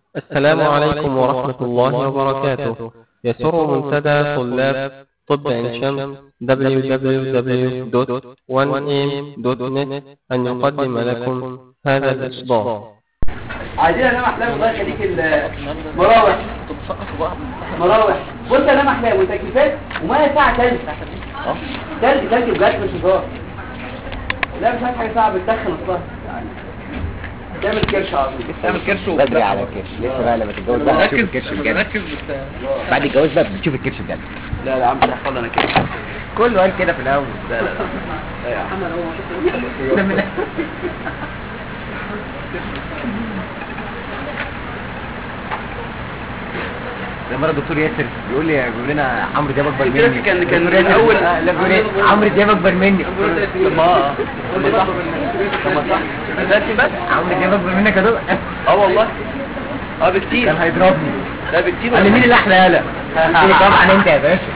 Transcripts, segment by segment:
السلام عليكم ورحمة الله وبركاته يسر منتدى طلاب طب عين شمس www.1am.net أن يقدم لكم هذا الإصدار عايزين انام احلام الله يخليك المراوح مراوح بص انام احلام وتكييفات وما ساعه تلج تلج تلج بجد مش هزار لا مش عايز حاجه صعبه بتدخن اصلا تعمل كرش على طول تعمل كرش بدري على الكرش لسه بقى لما تتجوز بقى تشوف الكرش بجد ركز بس بعد الجواز بقى بتشوف الكرش بجد لا لا يا عم تحفظ انا كده كله قال كده في الاول لا لا لا لا يا عم زي مره الدكتور ياسر بيقول لي بيقول لنا عمرو دياب اكبر الدكتور مني كان- كان الدكتور ياسر الأول- آه، لا بيقول ايه عمرو دياب اكبر مني طب ما اه طب ما صح طب ما صح دلوقتي بس عمرو دياب اكبر منك يا دكتور اه والله اه بكتير كان هيضربني لا بكتير قال لي مين اللي احلى يالا قلت له طبعا انت يا باشا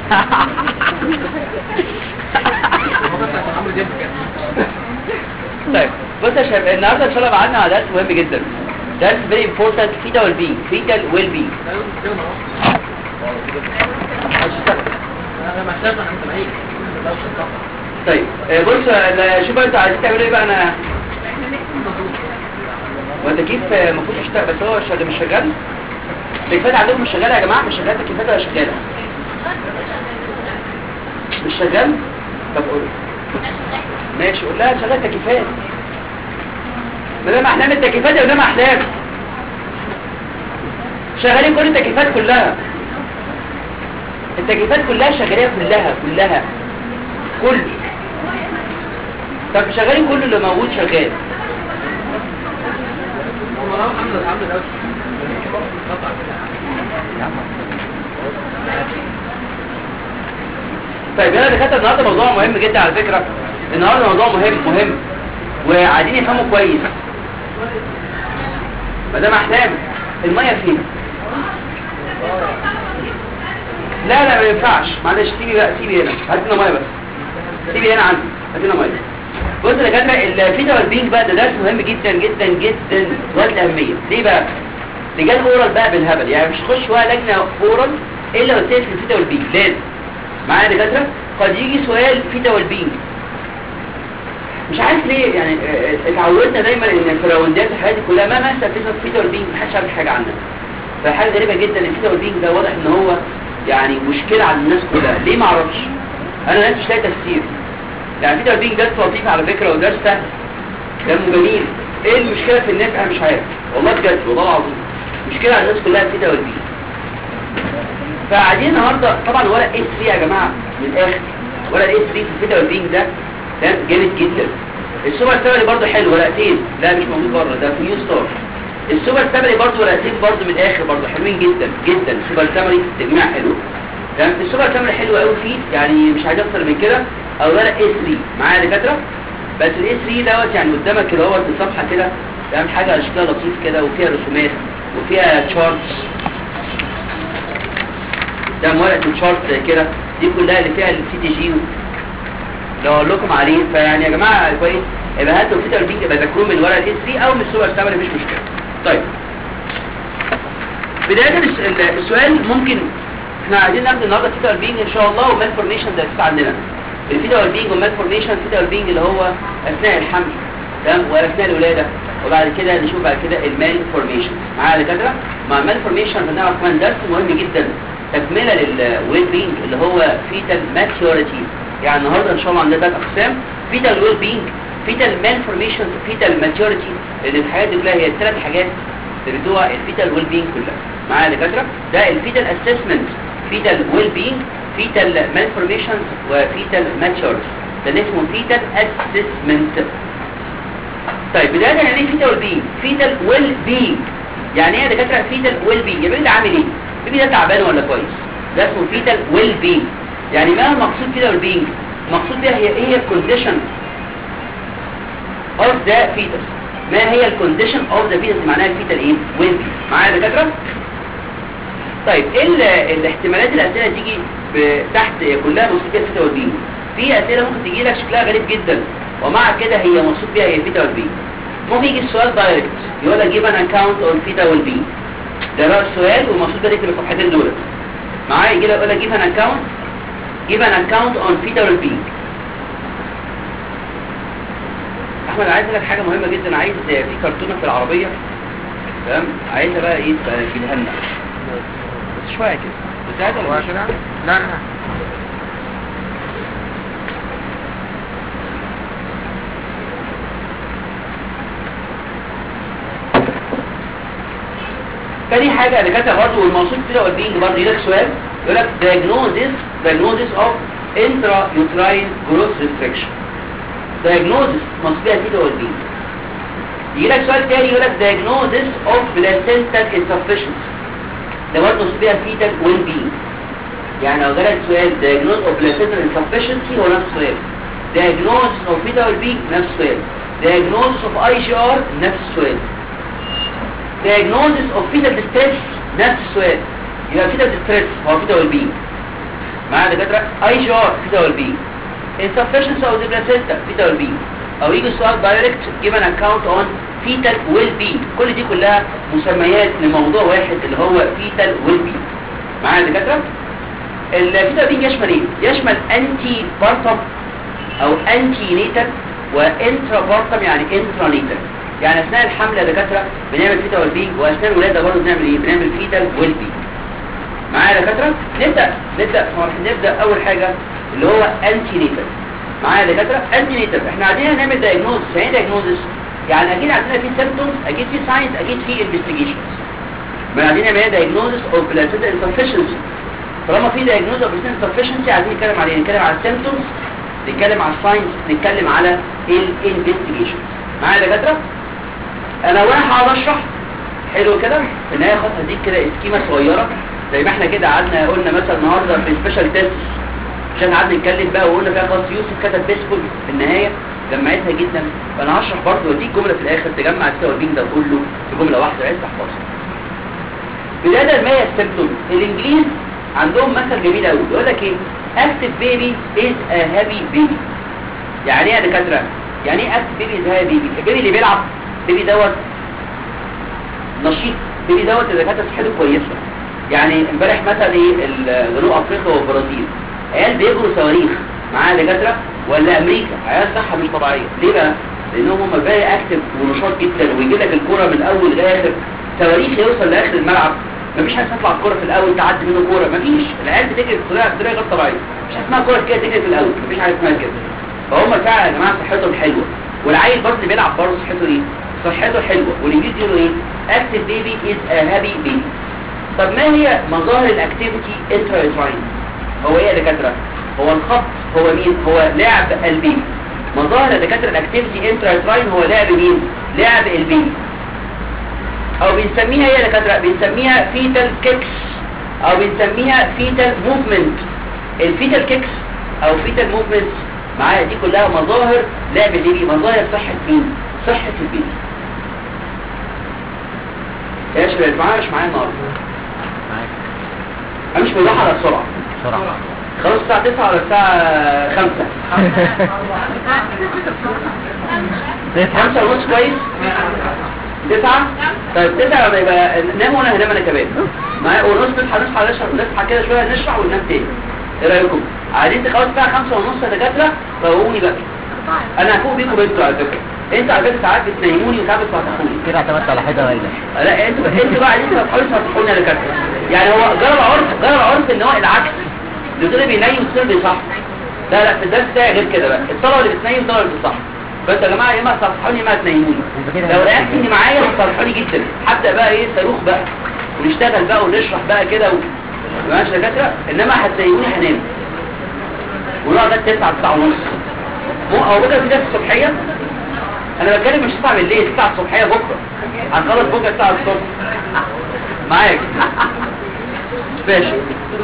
طيب بص يا شباب النهارده ان شاء الله معانا درس مهم جدا درس very important fetal well being fetal well being طيب آه، بص آه، شوف بقى انتوا عايزين تعملوا ايه بقى انا والتكييف آه، المفروض يشتغل بس هو شغال مش شغال التكييفات عندكم مش شغاله يا جماعه مش شغاله التكييفات ولا شغاله مش شغال طب قول ماشي قول لها شغال تكييفات ما دام احلام التكييفات يا دام احلام شغالين كل التكييفات كلها التكييفات كلها شغاليه كلها كلها كل طب شغالين كل اللي موجود شغال طيب يلا دكاتره النهارده موضوع مهم جدا على فكره النهارده موضوع مهم مهم وعايزين يفهموا كويس مدام احلام الميه فين لا لا ما ينفعش معلش سيبي بقى سيبي هنا هات لنا ميه بس سيبي هنا عندي هات لنا ميه بص يا دكاتره الفيتا والبينج بقى ده درس مهم جدا جدا جدا غايه الاهميه ليه بقى؟ لجان اورال بقى بالهبل يعني مش تخش ولا لجنه اورال الا قلت لك الفيتا والبينج لازم معايا يا دكاتره قد يجي سؤال فيتا والبينج مش عارف ليه يعني آه، اتعودنا دايما ان الفراوندات في حياتي كلها ما ما استفدنا في فيتا والبينج محدش عارف حاجه عنها فحاجه غريبه جدا ان الفيتا والبينج ده واضح ان هو يعني مشكله على الناس كلها ليه ما اعرفش انا ناس مش لاقي تفسير يعني الفيتا والبينج درس لطيف على فكره ودرس سهل كلام جميل ايه المشكله في الناس انا مش عارف والله بجد والله العظيم مشكله على الناس كلها الفيتا والبينج فقاعدين النهارده طبعا ورق اس 3 يا جماعه من الاخر ورق اس 3 في الفيتا والبينج ده ده جامد جدا السوبر سامري برضه حلو ورقتين لا مش موجود بره ده في نيو ستار السوبر سامري برضه ورقتين برضه من الاخر برضه حلوين جدا جدا السوبر سامري تجميع حلو تمام السوبر سامري حلو قوي فيه يعني مش عايز اكتر من كده او ورق اس 3 معايا يا دكاتره بس الاس 3 دوت يعني قدامك كده هو في صفحه كده تمام حاجه شكلها لطيف كده وفيها رسومات وفيها تشارتس ده ورقه الشارت كده دي كلها اللي فيها السي تي جي لو اقول لكم عليه فيعني يا جماعه كويس يبقى هاتوا الفيتا والبينج يبقى ذاكروه من ورقه اس 3 او من السوبر سامري مفيش مشكله طيب بدايه الس- ال- السؤال ممكن احنا عايزين ناخد النهارده فيتا والبينج ان شاء الله ومال فورميشن ده لسه عندنا الفيتا والبينج والمال فورميشن الفيتا والبينج اللي هو اثناء الحمل تمام واثناء الولاده وبعد كده نشوف بعد كده المال فورميشن معايا يا دكاتره مع المال فورميشن هنعرف كمان درس مهم جدا تكمله للويل بينج اللي هو فيتال ماتيوريتي يعني النهارده ان شاء الله عندنا ثلاث اقسام فيتال ويل بينج فيتال مال فورميشن فيتال ماتيوريتي لان الحاجات دي كلها هي الثلاث حاجات اللي بتوع الفيتال ويل بينج كلها معايا يا دكاتره ده الفيتال اسسمنت فيتال ويل بينج فيتال مال فورميشن وفيتال ماتيوريتي ده اللي اسمه فيتال اسسمنت طيب بدايه يعني ايه فيتال ويل بينج فيتال ويل بينج يعني ايه يا دكاتره فيتال ويل بينج يبقى ده عامل ايه البيبي ده تعبان ولا كويس ده اسمه فيتال ويل بينج يعني ما المقصود كده بالبينج المقصود بيها هي ايه هي الكونديشن اوف ذا فيتس ما هي الكونديشن اوف ذا فيتس معناها الفيتال ايه ويل بينج معايا يا دكاتره طيب ايه ال- الاحتمالات الاسئله تيجي ب- تحت كلها مقصود بيها الفيتا والبينج في اسئله ممكن تيجي لك شكلها غريب جدا ومع كده هي مقصود بيها هي الفيتا والبينج ممكن يجي السؤال دايركت يقول لك جيب ان اكونت اون فيتا والبينج ده رأس سؤال والمفروض ده يكتب الصفحتين دول معايا يجي لك يقول لك جيب ان اكونت جيب ان اكونت اون فيتال بينج احمد عايز لك حاجه مهمه جدا عايز في كرتونه في العربيه تمام عايزها بقى ايه تبقى تجيبها لنا بس شويه كده بس عايز ولا مش لا لا تاني حاجة اللي كاتبها برضه والموصول كده والبينج برضه يجيلك سؤال يقول لك diagnosis diagnosis of intrauterine growth restriction diagnosis مصبوع كده والبينج يجيلك سؤال تاني يقول لك diagnosis of placental insufficiency ده برضه مصبوع fetal well being يعني لو جالك سؤال diagnosis of placental insufficiency هو نفس السؤال diagnosis of fetal well being نفس السؤال diagnosis of IGR نفس السؤال diagnosis of fetal distress نفس السؤال يبقى fetal distress هو fetal well being معايا دكاتره اي جي ار fetal well being insufficiency of the placenta fetal well being او يجي السؤال دايركت give an account on fetal well being كل دي كلها مسميات لموضوع واحد اللي هو fetal well being معايا دكاتره الفيتال بينج يشمل ايه يشمل انتي بارتم او انتي نيتال وانترا بارتم يعني انترا نيتال يعني اثناء الحمل يا دكاتره بنعمل فيتال ويل بينج واثناء الولاده برضه بنعمل ايه بنعمل فيتال ويل بينج معايا يا دكاتره نبدا نبدا نبدا اول حاجه اللي هو انتي نيتال معايا يا دكاتره انتي نيتال احنا عايزين نعمل دايجنوز يعني ايه دايجنوزس يعني اكيد عندنا في سيمبتومز اكيد في ساينز اكيد في انفستيجيشنز ما عايزين نعمل ايه دايجنوزس اوف بلاسيدا انسفشنسي طالما في دايجنوز اوف بلاسيدا انسفشنسي عايزين نتكلم عليه نتكلم على السيمبتومز نتكلم على الساينز نتكلم على الانفستيجيشنز معايا يا دكاتره انا وانا هقعد اشرح حلو كده في النهايه خلاص هديك كده اسكيمه صغيره زي ما احنا كده قعدنا قلنا مثلا النهارده في سبيشال تيست عشان قعدنا نتكلم بقى وقلنا فيها خلاص يوسف كتب بيسبول في النهايه جمعتها جدا فانا هشرح برضه واديك جمله في الاخر تجمع السوا البينج ده كله في جمله واحده عايز تحفظها بدايه ما هي السيمبتوم الانجليز عندهم مثل جميل قوي يقول لك ايه اكتف بيبي از ا هابي بيبي يعني ايه يا دكاتره يعني ايه اكتف بيبي از هابي بيبي البيبي اللي بيلعب بيبي دوت نشيط بيبي دوت اذا كانت صحته كويسه يعني امبارح مثلا ايه ال- جنوب افريقيا والبرازيل عيال بيجروا صواريخ معاها دكاتره ولا امريكا عيال صحه مش طبيعيه ليه بقى لانهم هم فيري اكتف ونشاط جدا ويجي لك الكوره من اول لاخر صواريخ يوصل لاخر الملعب مفيش حاجه تطلع الكوره في الاول تعدي منه كوره مفيش العيال بتجري بطريقه بطريقه غير طبيعيه مش اسمها كوره كده تجري في الاول مفيش حاجه اسمها كده فهم فعلا يا جماعه صحتهم حلوه والعيل برضه اللي بيلعب برضه صحته ايه صحته حلوه والانجليزي يقولوا ايه اكتف بيبي از ا هابي بيبي طب ما هي مظاهر الاكتيفيتي انترايتراين هو ايه يا دكاتره هو الخط هو مين هو لعب البيبي مظاهر يا دكاتره الاكتيفيتي انترايتراين هو لعب مين لعب البيبي او بنسميها ايه يا دكاتره بنسميها فيتال كيكس او بنسميها فيتال موفمنت الفيتال كيكس او فيتال موفمنت معايا دي كلها مظاهر لعب البيبي مظاهر صحه مين صحه البيبي يا شباب معايا مش معايا النهارده انا مش بروح على السرعه بسرعة خلاص الساعه 9 ولا الساعه 5 5 ونص كويس 9 طيب 9 لما يبقى نام وانا هنام انا كمان معايا ونص نصحى نصحى نشرح نصحى كده شويه نشرح وننام تاني ايه رايكم عايزين تخلص الساعه 5 ونص يا دكاتره فوقوني بقى انا هفوق بيكم انتوا على فكره انتوا على فكره ساعات بتنيموني وساعات بتصحوني كده اعتمدت على حاجة ولا لا انتوا انتوا بقى عايزين تحاولوا تصحوني يا دكاتره يعني هو جرى العرف جرى العرف ان هو العكس الدكتور بينيم والدكتور بيصح لا لا في الدرس بتاعي غير كده بقى الطلبه اللي بتنيم الطلبه اللي بتصح فانتوا يا جماعه يا اما تصحوني يا اما تنيموني لو لقيت اني معايا هتصحوني جدا هبدا بقى ايه صاروخ بقى ونشتغل بقى ونشرح بقى كده و... ماشي يا دكاتره انما هتنيموني هنام ونقعد لغايه 9 9 ونص مو او بكره في درس الصبحيه انا بتكلم مش 9 بالليل 9 الصبحيه بكره هنخلص بكره 9 الصبح معاك ماشي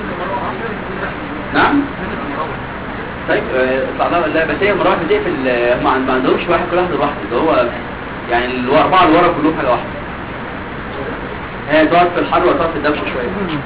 نعم طيب آه، طلعنا لا بس هي المراوح بتقفل آه، ما عن- ما عندهمش واحد كل واحد لوحده ده هو يعني الاربعه اللي ورا كلهم حاجه واحده هي تقعد في الحر وتقعد في الدوشه شويه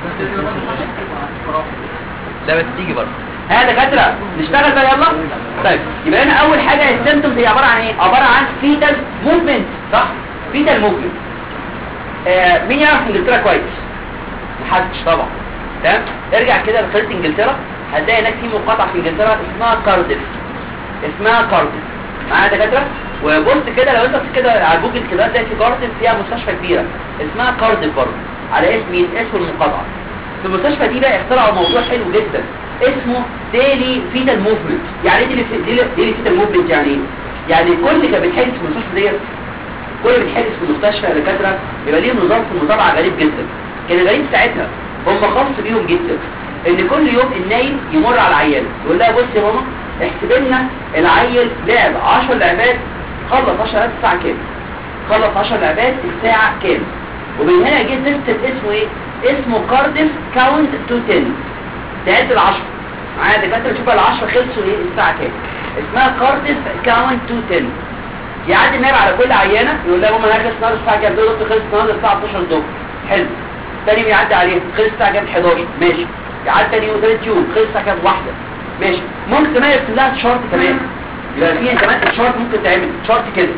لا بس تيجي برضه ها دكاتره نشتغل بقى يلا طيب يبقى هنا اول حاجه السيمتومز هي عباره عن ايه عباره عن فيتال موفمنت صح فيتال موفمنت آه مين يعرف انجلترا كويس محدش طبعا تمام ارجع كده لخريطه انجلترا هتلاقي هناك في مقاطعه في انجلترا اسمها كارديف اسمها كارديف معايا دكاتره وبص كده لو انت كده على جوجل كده هتلاقي في كارديف فيها مستشفى كبيره اسمها كارديف برضه على اسم مين اسم المقاطعه في المستشفى دي بقى اخترعوا موضوع حلو جدا اسمه ديلي فيتال موفمنت يعني ايه ديلي ديلي فيتال موفمنت يعني ايه يعني كل اللي بيتحجز في المستشفى ديت كل اللي بيتحجز في المستشفى يا دكاتره يبقى ليهم نظام في المتابعه غريب جدا كان غريب ساعتها هم خاص بيهم جدا ان كل يوم النايم يمر على العيان يقول لها بص يا ماما احسب لنا العيل لعب 10 لعبات خلص 10 لعبات الساعه كام خلص 10 لعبات الساعه كام ومن هنا جه سيستم اسمه ايه اسمه كارديف كاونت تو 10 تعد العشرة معايا دكاتره شوف العشرة خلصوا ايه الساعه كام اسمها كارديف كاونت تو 10 يعدي النايم على كل عيانه يقول لها يا ماما انا هخلص النهارده الساعه كام دكتور خلص النهارده الساعه 12 الظهر حلو تاني يوم يعدي عليه خلص الساعه كام 11 ماشي يعدي تاني يوم ثالث يوم خلص الساعه كام واحده ماشي ممكن كمان يرسم لها شارت كمان يبقى في كمان الشارت ممكن تعمل شارت كده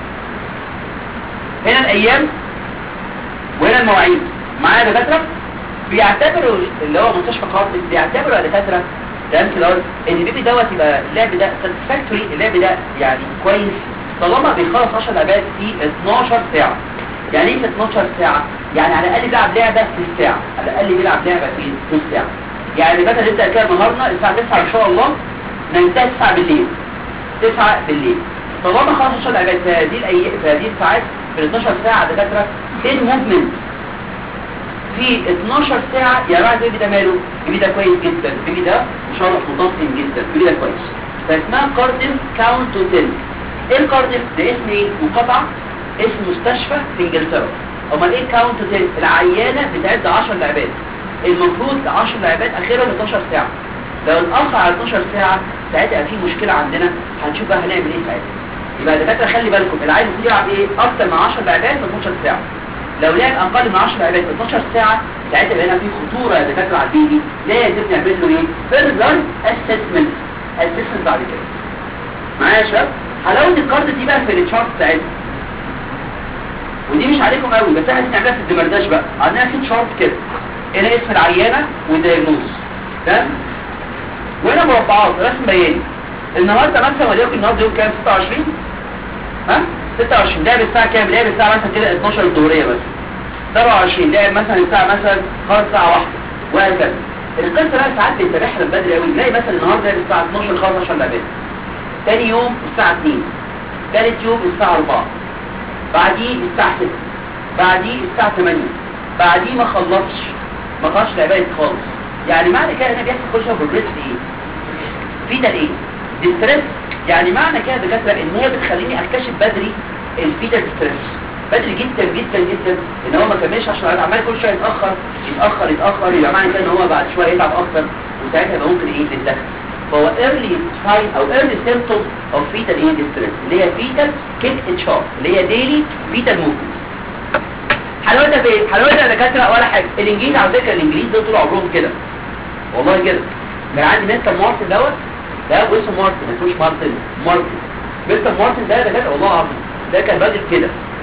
هنا الايام وهنا المواعيد معايا دكاتره بيعتبروا اللي هو مستشفى قاضي بيعتبروا يا دكاتره تمام كده ان البيبي دوت يبقى اللعب ده ساتسفاكتوري اللعب ده يعني كويس طالما بيخلص 10 لعبات في 12 ساعه يعني ايه في 12 ساعه يعني على الاقل بيلعب لعبه في الساعه على الاقل بيلعب لعبه في نص ساعه يعني مثلا نبدا كده النهارده الساعه 9 ان شاء الله ننتهي 9 بالليل 9 بالليل طالما خلص 10 لعبات في هذه الايام في هذه الساعات في 12 ساعه دكاتره ايه الموفمنت في 12 ساعة يا بعد البيبي ده ماله البيبي ده كويس جدا البيبي ده مشرف متصل جدا البيبي ده كويس فاسمها كارديف كاونت تو 10 ايه الكارديف ده اسم ايه مقاطعة اسم مستشفى في انجلترا امال ايه كاونت تو 10 العيانة بتعد 10 لعبات المفروض 10 لعبات اخرهم 12 ساعة لو اتأخر على 12 ساعة ساعتها في مشكلة عندنا هنشوف بقى هنعمل ايه ساعتها يبقى دكاتره خلي بالكم العيل المفروض يلعب ايه اكتر من 10 لعبات في 12 ساعة لو لعب اقل من 10 لعبات في 12 ساعة ساعتها بقى هنا في خطورة يا دكاتره على البيبي لازم نعمل له ايه فيرذر اسسمنت اسسمنت بعد كده معايا يا شباب حلاوه الكارد دي بقى في التشارت بتاعتنا ودي مش عليكم قوي بس احنا هنعملها في الدمرداش بقى عندنا في تشارت كده هنا اسم العيانه والدايجنوز تمام وهنا مربعات رسم بياني النهارده مثلا وليكن النهارده يوم كام 26 ها 26 لعب الساعه كام لعب الساعه مثلا كده 12 الظهريه بس 27 لعب مثلا الساعه مثلا خلاص الساعه 1 وهكذا القصه بقى ساعات بنتابعها من بدري قوي نلاقي مثلا النهارده لعب الساعه 12 خلاص 10 لعبات تاني يوم الساعه 2 ثالث يوم الساعه 4 بعديه الساعه 6 بعديه الساعه 8 بعديه ما خلصش ما خلصش لعبات خالص يعني معنى كده هنا بيحصل كل شويه بروجريس ايه في ده ايه ديستريس يعني معنى كده دكاتره ان هي بتخليني اكتشف بدري الفيتا ستريس بدري جدا جدا جدا ان هو ما كملش عشان عمال كل شويه يتاخر يتاخر يتاخر يبقى معنى كده ان هو بعد شويه يتعب اكتر وساعتها يبقى ممكن ايه تتدخل فهو early sign او early symptoms of fetal ايه distress اللي هي fetal kick shock اللي هي daily fetal movement حلاوتها في حلاوتها يا دكاتره ولا حاجه الانجليز على فكره الانجليز دول طول عمرهم كده والله كده كان عندي مستر مارتن دوت ده اسمه مارتن ما اسموش مارتن مارتن مستر مارتن ده دكاتره والله العظيم ده كان راجل كده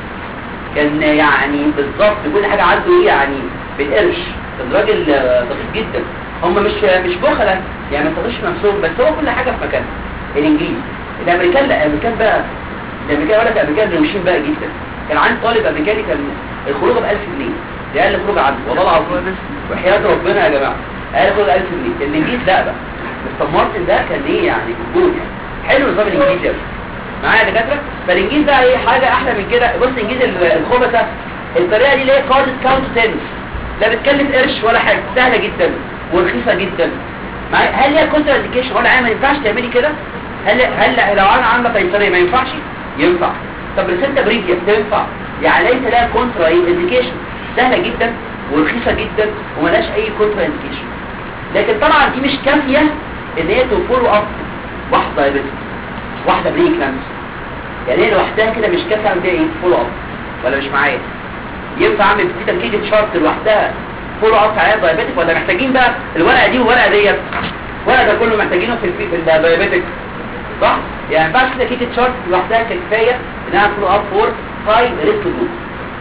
كان يعني بالظبط كل حاجه عنده ايه يعني بالقرش كان راجل دقيق جدا هم مش مش بخلة يعني ما يستطيعش نفسهم بس هو كل حاجه في مكانها الانجليز الامريكان لا الامريكان بقى الامريكان يقول لك الامريكان روشين بقى جدا كان عندي طالب امريكاني كان الخروجه ب 1000 جنيه دي اقل خروجه عنده والله العظيم وحياه ربنا يا جماعه اقل خروجه 1000 جنيه الانجليز لا بقى مستر مارتن ده كان ايه يعني جول يعني حلو نظام الانجليزي قوي معايا يا دكاتره فالانجليز بقى ايه حاجه احلى من كده بص الانجليز الخبثه الطريقه دي اللي هي كارد كاونت تنس لا بتكلف قرش ولا حاجه سهله جدا ورخيصه جدا معايا هل هي كونتر انديكيشن ولا ما ينفعش تعملي كده هل هل لو انا عامله قيصريه ما ينفعش ينفع طب ريسنتا بريديا تنفع يعني ليس لها كونترا انديكيشن سهله جدا ورخيصه جدا وملهاش اي كونترا انديكيشن لكن طبعا دي مش كافيه ان هي تفولو اب واحده بس واحده بريكلانس يعني هي لوحدها كده مش كافيه عندها ايه فولو اب ولا مش معايا ينفع اعمل في تركيبه شارت لوحدها فولو اب على دايابيتك ولا محتاجين بقى الورقه دي والورقه ديت الورقه ده كله محتاجينه في في الدايابيتك صح يعني ما ينفعش كده كيكه شارت لوحدها كفايه انها فولو اب فور هاي ريسك جروب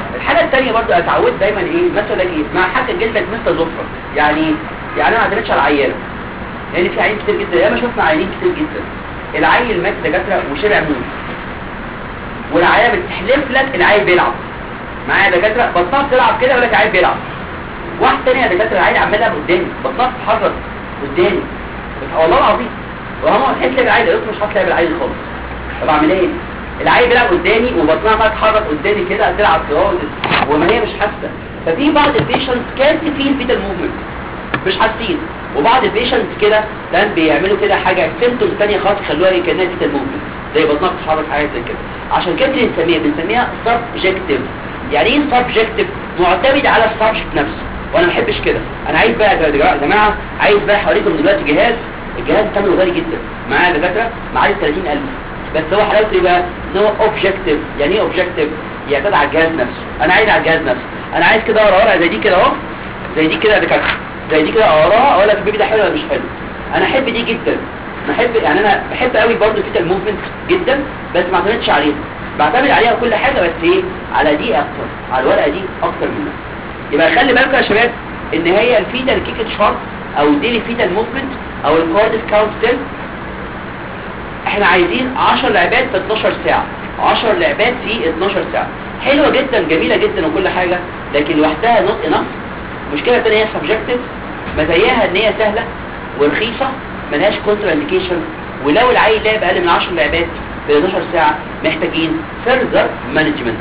الحاجه الثانيه برضو اتعودت دايما ايه مثلا ايه مع حاجه جلدك مثل ظفر يعني يعني انا ما اعتمدش على العيان لان في عيان كتير جدا ياما شفنا عيانين كتير جدا العيل مات دكاتره وشبع موت والعيال بتحلف لك العيل بيلعب معايا دكاتره بطنها بتلعب كده يقول لك العيل بيلعب واحد تاني يا دكاتره العيل عمال يلعب قدامي بطنها بتتحرك قدامي بت- والله العظيم وهم تحس لك العيل قلت مش هتلاقي العيل خالص طب اعمل ايه العيل بيلعب قدامي وبطنها عماله تتحرك قدامي كده تلعب كده وما هي مش حاسه ففي بعض البيشنتس كانت فيه الفيتال موفمنت مش حاسين وبعض البيشنتس كده كان بيعملوا كده حاجه سيمتومز ثانيه خالص خلوها ايه كانها فيتال موفمنت زي بطنها بتتحرك حاجه زي كده عشان كده بنسميها بنسميها سبجكتيف يعني ايه سبجكتيف معتمد على السبجكت نفسه وانا ما بحبش كده انا عايز بقى يا جماعه عايز بقى حواليكم دلوقتي جهاز الجهاز ثمنه غالي جدا معايا دكاتره معايا 30000 بس هو حلاوته ايه بقى ان هو اوبجكتيف يعني ايه اوبجكتيف يعتمد على الجهاز نفسه انا عايز على الجهاز نفسه انا عايز كده اقرا ورقه زي دي كده اهو زي دي كده يا دكاتره زي دي كده اقراها اقول لك البيبي ده حلو ولا مش حلو انا احب دي جدا انا احب يعني انا بحب قوي برضه فيتال موفمنت جدا بس ما اعتمدش عليها بعتمد عليها كل حاجه بس ايه على دي اكتر على الورقه دي اكتر منها يبقى خلي بالكم يا شباب ان هي الفيتال كيكت شارت او ديلي فيتال موفمنت او الكارديف كاونت سيل احنا عايزين 10 لعبات في 12 ساعة 10 لعبات في 12 ساعة حلوة جدا جميلة جدا وكل حاجة لكن لوحدها نوت انف مشكلة تانية هي سبجكتيف مزاياها ان هي سهلة ورخيصة ملهاش كونتر انديكيشن ولو العيل لعب اقل من 10 لعبات في 12 ساعة محتاجين further management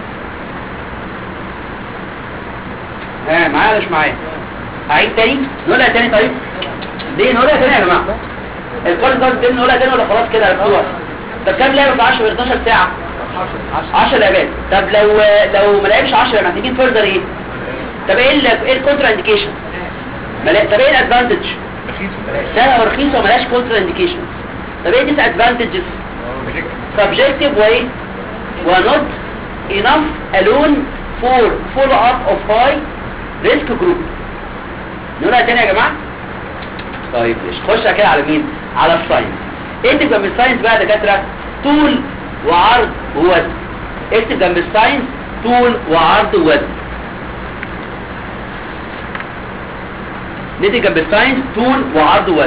ها معايا ولا مش معايا اعيد تاني نقولها تاني طيب ليه نقولها تاني يا جماعه الكل ده تاني نقولها تاني ولا خلاص كده عرفتوها طب كام لعبه في 10 12 ساعه 10 لعبات طب لو لو ما لعبش 10 محتاجين فيرذر ايه طب ايه ال ايه الكونترا انديكيشن طب ايه الادفانتج سهله ورخيصه وملهاش كونترا انديكيشن طب ايه ديس ادفانتجز subjective way were not enough alone for follow up of high risk group نقولها تاني يا جماعة طيب مش خش كده على مين على الساينس اكتب جنب الساينس بقى يا دكاترة طول وعرض ووزن اكتب جنب الساينس طول وعرض ووزن نكتب جنب الساينس طول وعرض ووزن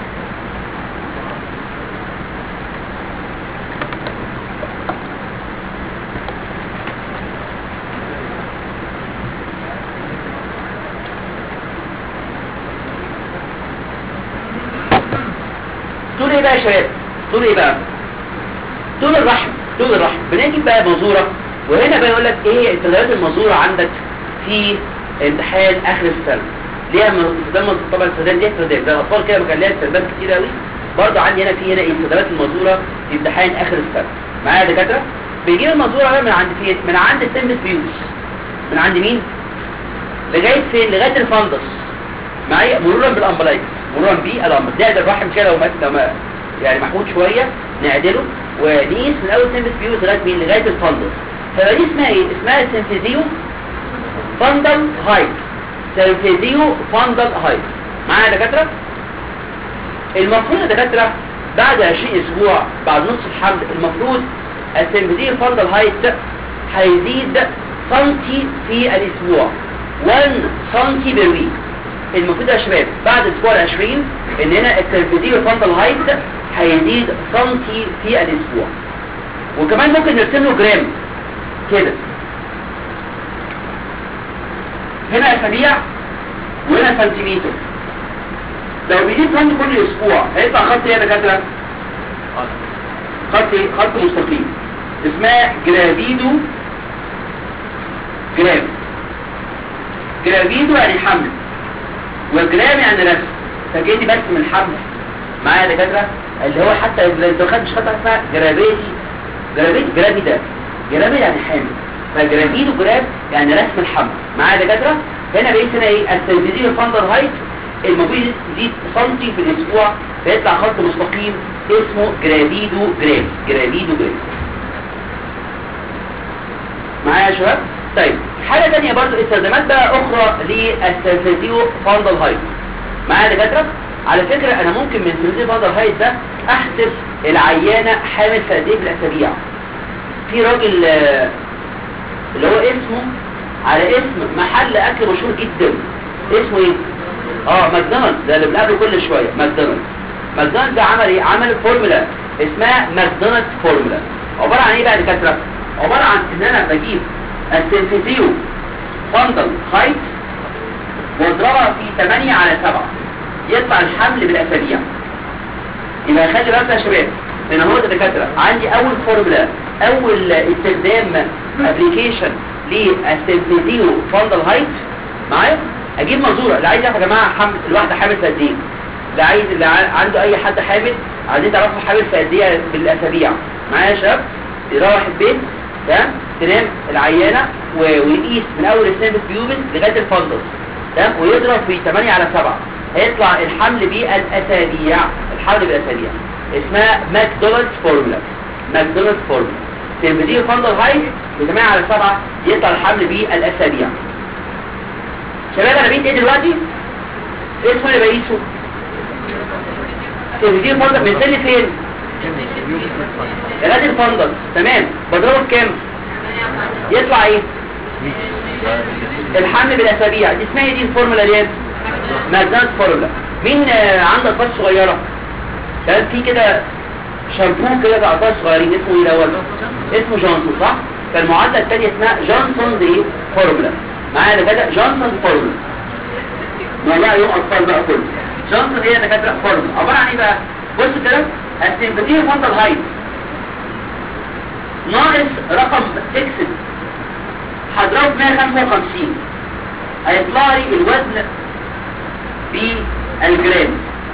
طول ايه بقى يا شباب طول ايه بقى طول الرحم طول الرحم بنجيب بقى منظورة وهنا بقى يقول لك ايه هي التدريبات المنظورة عندك في امتحان اخر السنة ليها استخدام طبعا الاستخدام دي استخدام ده الاطفال كده كان ليها استخدام كتير قوي برضه عندي هنا في هنا التدريبات المنظورة في امتحان اخر السنة معايا يا دكاترة بيجيب المنظورة بقى من عند فين من عند السيمبس بيوس من عند مين لغاية فين لغاية الفندس معايا مرورا بالامبلايكس مرورا بالامبلايكس ده الرحم كده لو لو يعني محمود شوية نعدله ونقيس من اول سيمبس بيوز لغايه مين لغايه الفندل فدي اسمها ايه اسمها سيمفيزيو فندل هايت سيمفيزيو فندل هايت معايا يا دكاتره المفروض يا دكاتره بعد 20 اسبوع بعد نص الحمل المفروض السيمفيزيو فندل هايت هيزيد سنتي في الاسبوع 1 سنتي بير ويك المفروض يا شباب بعد الاسبوع ال 20 ان هنا السيمفيزيو فندل هايت هيزيد سنتي في الاسبوع وكمان ممكن نرسم له جرام كده هنا اسابيع وهنا سنتيمتر لو بيزيد سنتي كل اسبوع هيطلع خط ايه يا دكاتره خط ايه خط مستقيم اسمها جرافيدو جرام جرافيدو يعني حمل وجرام يعني رسم فكأني برسم الحمل معايا يا دكاتره اللي هو حتى لو انت خدتش خطه اسمها جرافيتي جرافيتي جرافي ده جرافي يعني حامل فجرافيدو جراف يعني رسم الحمل معايا يا دكاتره هنا بقيت هنا ايه السيرفيزيو فاندر هايت المفروض يزيد سنتي في الاسبوع فيطلع خط مستقيم اسمه جرافيدو جراف جرافيدو جراف معايا يا شباب طيب حاجه ثانيه برضو استخدامات بقى اخرى للسيرفيزيو فاندر هايت معايا يا دكاتره على فكرة انا ممكن من سنتين فاضل هايت ده احسب العيانة حامل في قد ايه بالاسابيع في راجل اللي هو اسمه على اسم محل اكل مشهور جدا اسمه ايه اه ماكدونالدز ده اللي بنقابله كل شويه ماكدونالدز ماكدونالدز ده عمل ايه عمل فورمولا اسمها ماكدونالدز فورمولا عباره عن ايه بقى يا دكاتره عباره عن ان انا بجيب السنسيتيو فندل هايت واضربها في 8 على 7 يطلع الحمل بالاسابيع يبقى خلي بالك يا شباب ان هو ده دكاتره عندي اول فورمولا اول استخدام ابلكيشن للسنسيتيو فندل هايت معايا اجيب منظوره اللي عايز يعرف يا جماعه حمل الواحده حامل في قد ايه اللي عايز اللي ع- عنده اي حد حامل عايزين تعرفوا حامل في قد ايه بالاسابيع معايا يا شباب يروح البيت تمام تنام العيانه و- ويقيس من اول السنبس بيوبن لغايه الفندس تمام ويضرب في 8 على 7 هيطلع الحمل بالاسابيع الحمل بالاسابيع اسمها ماكدونالدز فورمولا ماكدونالدز فورمولا تلميذيه فندل هايت ب 8 على 7 يطلع الحمل بالاسابيع شباب انا بقيت ايه دلوقتي اسمه اللي بقيسه تلميذيه فندل من سن فين لغايه الفندل تمام بضربه بكام يطلع ايه الحمل بالاسابيع دي اسمها ايه دي الفورمولا دي ماكدونالدز فورمولا مين آه، عنده اطفال صغيره كان في كده شامبو كده بتاع اطفال صغيرين اسمه ايه الاول اسمه جونسون صح فالمعادله الثانيه اسمها جونسون دي فورمولا معايا كده جونسون فورمولا موضوع يوم اطفال بقى كله جونسون هي دكاتره فورمولا عباره عن ايه بقى بص كده السيمباتيه فندل هايت ناقص رقم فيكسد هضرب 155 هيطلع لي الوزن بالجرام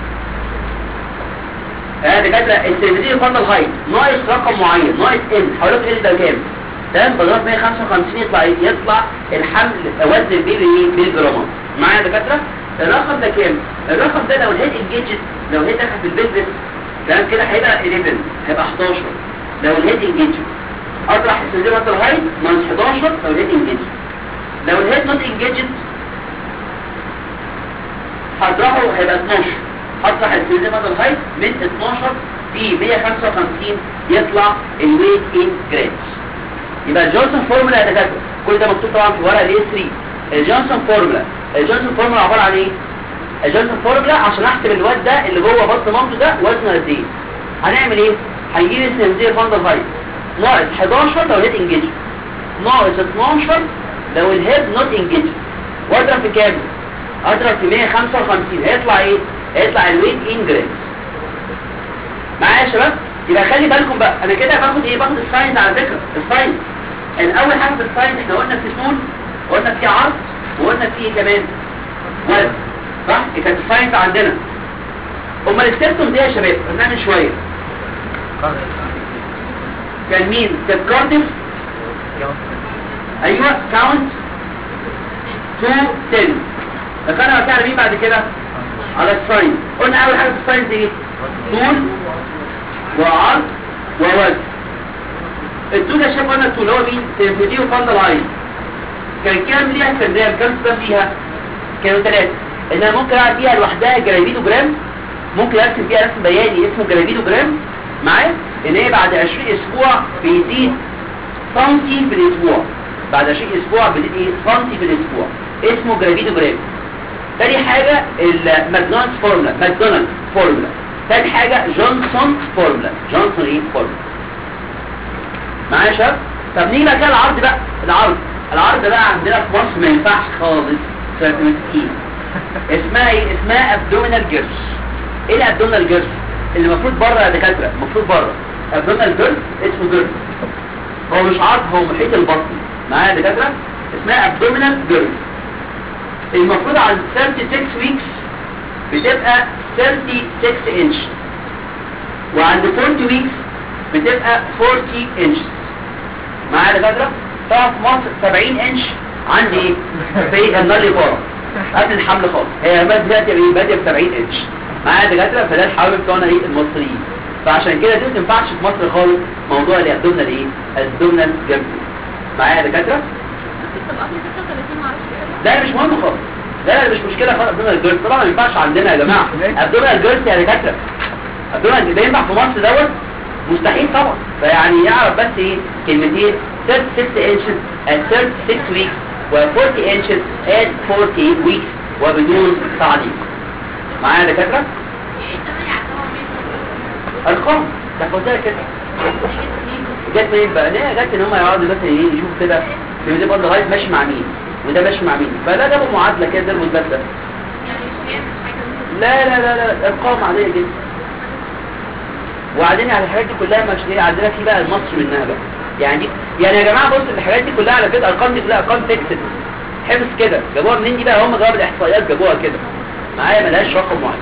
هذا كده السيمباتيه فندل هايت ناقص رقم معين ناقص ان هقول لك ال ده كام تمام بضرب 155 يطلع إيه؟ يطلع الحمل وزن البيبي ايه بالجرامات معايا يا دكاتره الرقم ده كام الرقم ده لو الهيد انجيجد لو الهيد دخل في البيزنس تمام كده هيبقى 11 هيبقى 11 لو الهيد انجيجد اطرح السيمباتيه فندل هايت ناقص 11 لو الهيد انجيجد لو الهيد نوت انجيجد هطرحه هيبقى 12 هطرح السيمباتيه فندل هايت من 12 في 155 يطلع الويت ان جرامز يبقى الجونسون فورمولا يا دكاتره كل ده مكتوب طبعا في ورقه الاي 3 الجونسون فورمولا الجونسون فورمولا عباره عن ايه الجونسون فورمولا عشان احسب الواد ده اللي جوه بطن مامته ده وزنه قد ايه هنعمل ايه هنجيب السنزير فاندر هايت ناقص 11 لو الهيد انجيج ناقص 12 لو الهيد نوت انجيج واضرب في كام اضرب في 155 هيطلع ايه هيطلع الويت ان جرامز معايا يا شباب يبقى خلي بالكم بقى انا كده باخد ايه باخد الساينز على فكره الساينز الاول حاجه في الساينز احنا قلنا في طول وقلنا في عرض وقلنا في ايه كمان وزن صح دي كانت الساينز عندنا امال السيستم دي يا شباب قلنا من شويه كان مين كان كارديف ايوه كاونت 2 10 فكان وقتها على مين بعد كده على الساين قلنا اول حاجه في الساينز ايه طول وعرض ووزن الطول يا شباب قلنا الطول هو مين تنفيذيه وفضل عين كان كام ليها استخدام كام استخدام ليها كانوا ثلاثة ان انا ممكن اعمل فيها لوحدها جرافيدو جرام ممكن ارسم فيها رسم بياني اسمه جرافيدو جرام معايا ان هي بعد 20 اسبوع بيزيد سنتي في الاسبوع بعد 20 اسبوع بيزيد ايه سنتي في الاسبوع اسمه جرافيدو جرام تاني حاجة الماكدونالدز فورمولا ماكدونالدز فورمولا تاني حاجة جونسون فورمولا جونسون ايه فورمولا معايا يا شباب طب نيجي بقى كده العرض بقى العرض العرض بقى عندنا في مصر ما ينفعش خالص سيرتيفيكين اسمها ايه اسمها ابدومينال جيرش ايه الابدومينال جيرش اللي المفروض بره يا دكاتره المفروض بره ابدومينال جيرش اسمه جيرش هو مش عرض هو محيط البطن معايا يا دكاتره اسمها ابدومينال جيرش المفروض عند 36 ويكس بتبقى 36 انش وعند 40 ويكس بتبقى 40 انش معايا يا دكاتره طبعا في مصر 70 انش عندي ايه في النار ورا قبل الحمل خالص هي بادئه بادئه بادئه ب 70 انش معايا يا دكاتره فده الحوامل بتوعنا ايه المصريين فعشان كده دي ما تنفعش في مصر خالص موضوع الابدومنال ايه الابدومنال جنب معايا يا دكاتره لا مش مهم خالص لا لا مش مشكله خالص ابدومنال جيرس طبعا ما ينفعش عندنا يا جماعه ابدومنال جيرس يا دكاتره ابدومنال ده ينفع في مصر دوت مستحيل طبعا فيعني يعرف بس ايه كلمتين 36 inches at 36 weeks و 40 inches at 48 weeks وبدون تعليق معايا يا دكاتره ارقام تاخدها كده جت منين بقى ليه جت ان هم يقعدوا مثلا ايه يشوفوا كده بيقول برضه لغايه ماشي مع مين وده ماشي مع مين فلا جابوا معادله كده ضربوا الباب لا لا لا لا ارقام عاديه جدا وبعدين يعني الحاجات دي كلها مش ايه عندنا في بقى المصر منها بقى يعني دي يعني يا جماعه بص الحاجات دي كلها على فكره ارقام دي كلها ارقام فيكسد حفظ كده جابوها منين دي بقى هم جابوا الاحصائيات جابوها كده معايا ملهاش رقم معين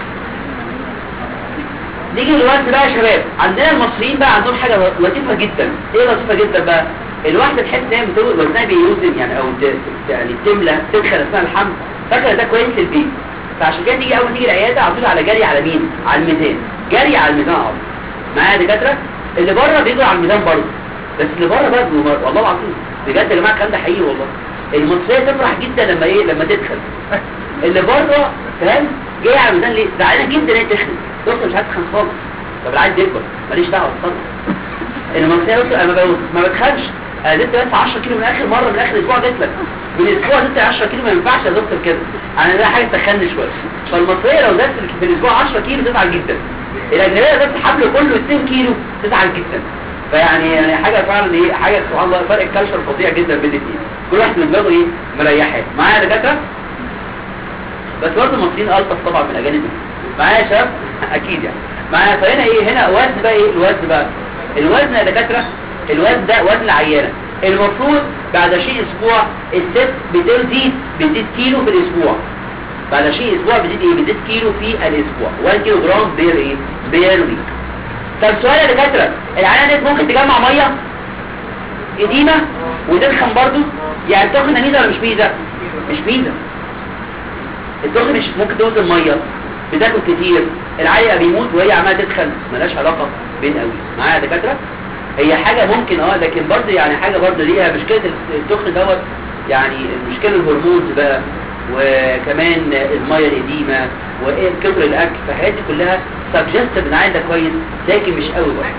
نيجي دلوقتي بقى يا شباب عندنا المصريين بقى عندهم حاجه لطيفه جدا ايه لطيفه جدا بقى الواحده تحس ان هي بتقول وزنها بيوزن يعني او ت- ت- يعني تملى تدخل اثناء الحمل فاكره ده كويس للبيت فعشان كده تيجي اول ما تيجي العياده على طول على جري على مين على الميزان جري على الميزان على طول معايا يا دكاتره اللي بره بيجروا على الميزان برضه بس اللي بره بقى بيجروا. والله العظيم بجد يا جماعه الكلام ده حقيقي والله المصريه تفرح جدا لما ايه لما تدخل اللي بره فاهم جاي على الميزان ليه زعلانه جدا ان هي تخن دكتور مش هتخن خالص طب العيل يكبر ماليش دعوه اتصرف المصريه دكتور انا ما بقول- ما بتخنش انا زدت بس 10 كيلو من اخر مره من اخر اسبوع جيت لك من اسبوع زدت 10 كيلو ما ينفعش يا دكتور كده انا ده حاجه تخني شويه فالمصريه لو زادت في الاسبوع 10 كيلو تزعل جدا الاجنبيه لو زادت الحمل كله 2 كيلو تزعل جدا فيعني يعني حاجه فعلا ايه حاجه سبحان الله فرق الكالشر فظيع جدا بين الاثنين كل واحد من دماغه ايه مريحه معايا يا دكاتره بس برضه المصريين الطف طبعا من الاجانب معايا يا شباب اكيد يعني معايا فهنا ايه هنا وزن بقى ايه الوزن بقى الوزن يا دكاتره الوزن ده وزن العيانه المفروض بعد شيء اسبوع الست بتزيد بتزيد كيلو في الاسبوع بعد شيء اسبوع بتزيد ايه بتزيد كيلو في الاسبوع 1 كيلو جرام بير ايه بير ويك طب سؤال يا دكاتره العيانه دي ممكن تجمع ميه قديمه وتدخن برضو يعني التخن ميزه ولا مش ميزه مش ميزه الدخن مش ممكن توزن ميه بتاكل كتير العيا بيموت وهي عماله تدخن ملهاش علاقه بين قوي معايا يا دكاتره هي حاجه ممكن اه لكن برضه يعني حاجه برضه ليها مشكله الدخن دوت يعني مشكله الهرمونز بقى وكمان الميه القديمه وكتر الاكل فالحاجات دي كلها سبجست ان عايز ده كويس لكن مش قوي برضه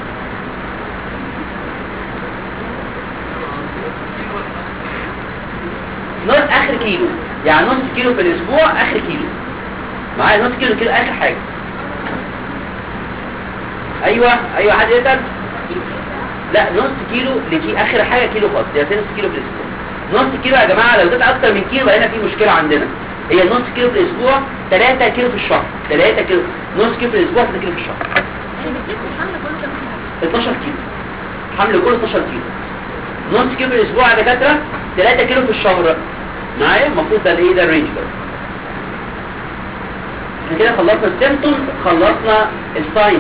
نص اخر كيلو يعني نص كيلو في الاسبوع اخر كيلو معايا نص كيلو كيلو اخر حاجه ايوه ايوه حد يسال لا نص كيلو لكي اخر حاجه كيلو خالص يعني نص كيلو في الاسبوع نص كيلو يا جماعه لو زاد اكتر من كيلو هنا في مشكله عندنا هي نص كيلو في الاسبوع 3 كيلو في الشهر 3 كيلو نص كيلو في الاسبوع 3 كيلو في الشهر 12 كيلو حمل كله 12 كيلو نص كيلو في الاسبوع يا دكاتره 3 كيلو في الشهر معايا المفروض ده الايه ده الرينج ده احنا كده خلصنا السيمتومز خلصنا الساينز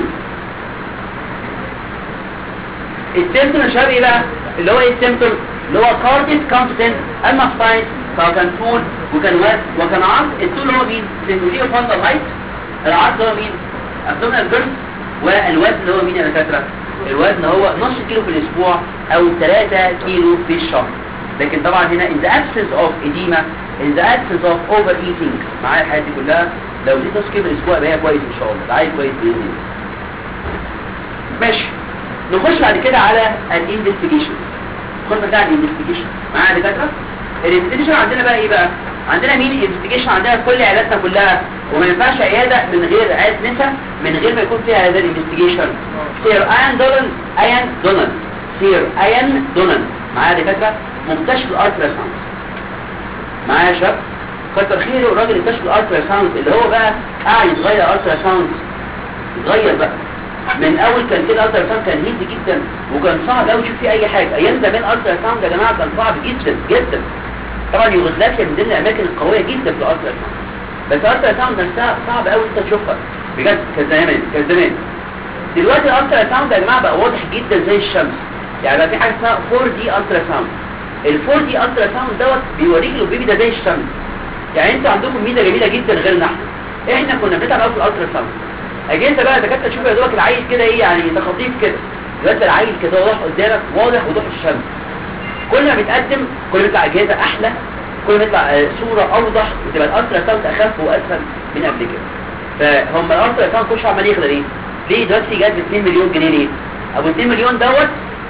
السيمتوم يا شباب ايه بقى اللي هو ايه السيمتوم اللي هو كارديس كومبتنت اما ساينز فكان طول وكان وزن وكان عرض الطول هو مين سيمبوليه فاندر هايت العرض هو مين ابدومينال بيرث والوزن هو مين يا دكاتره الوزن هو نص كيلو في الاسبوع او 3 كيلو في الشهر لكن طبعا هنا in the absence of edema in the absence of overeating معايا الحاجات دي كلها لو دي نص كيلو في الاسبوع يبقى هي كويس ان شاء الله ده عايز كويس باذن الله ماشي نخش بعد كده على الانفستيجيشن نخش بقى على الانفستيجيشن معايا يا دكاتره الانفستيجيشن عندنا بقى ايه بقى عندنا مين الانفستيجيشن عندنا في كل عياداتنا كلها وما ينفعش عياده من غير عياده نسا من غير ما يكون فيها هذا الانفستيجيشن سير ايان دونالد ايان دونالد سير ايان دونالد معايا يا دكاتره مكتشف الالترا ساوند معايا يا شباب كتر خيره الراجل اكتشف الالترا ساوند اللي هو بقى قاعد يتغير الالترا ساوند يتغير بقى من اول كان كده الالترا ساوند كان هيد جدا وكان صعب قوي تشوف فيه اي حاجه ايام زمان الالترا ساوند يا جماعه كان صعب جدا جدا طبعا يوغوسلافيا من ضمن الاماكن القويه جدا في الالترا ساوند بس الالترا ساوند نفسها صعب قوي انت تشوفها بجد كان زمان كان زمان دلوقتي الالترا ساوند يا جماعه بقى واضح جدا زي الشمس يعني بقى في حاجه اسمها 4 دي الترا ساوند ال 4 دي الترا ساوند دوت بيوريك له البيبي ده زي الشمس يعني انتوا عندكم ميزه جميله جدا غيرنا احنا احنا كنا بنتعب قوي في الالترا ساوند اجي انت بقى دكاتره تشوف يا دوبك العيل كده ايه يعني تخطيف كده دلوقتي العيل كده واضح قدامك واضح وضوح الشمس كل ما بيتقدم كل ما يطلع اجهزه احلى كل ما يطلع آه، صوره اوضح وتبقى الالترا ساوند اخف واسهل من قبل كده فهم الالترا ساوند كل شويه عمال يغلى ليه؟ ليه دلوقتي جاب ب 2 مليون جنيه ليه؟ ابو 2 مليون دوت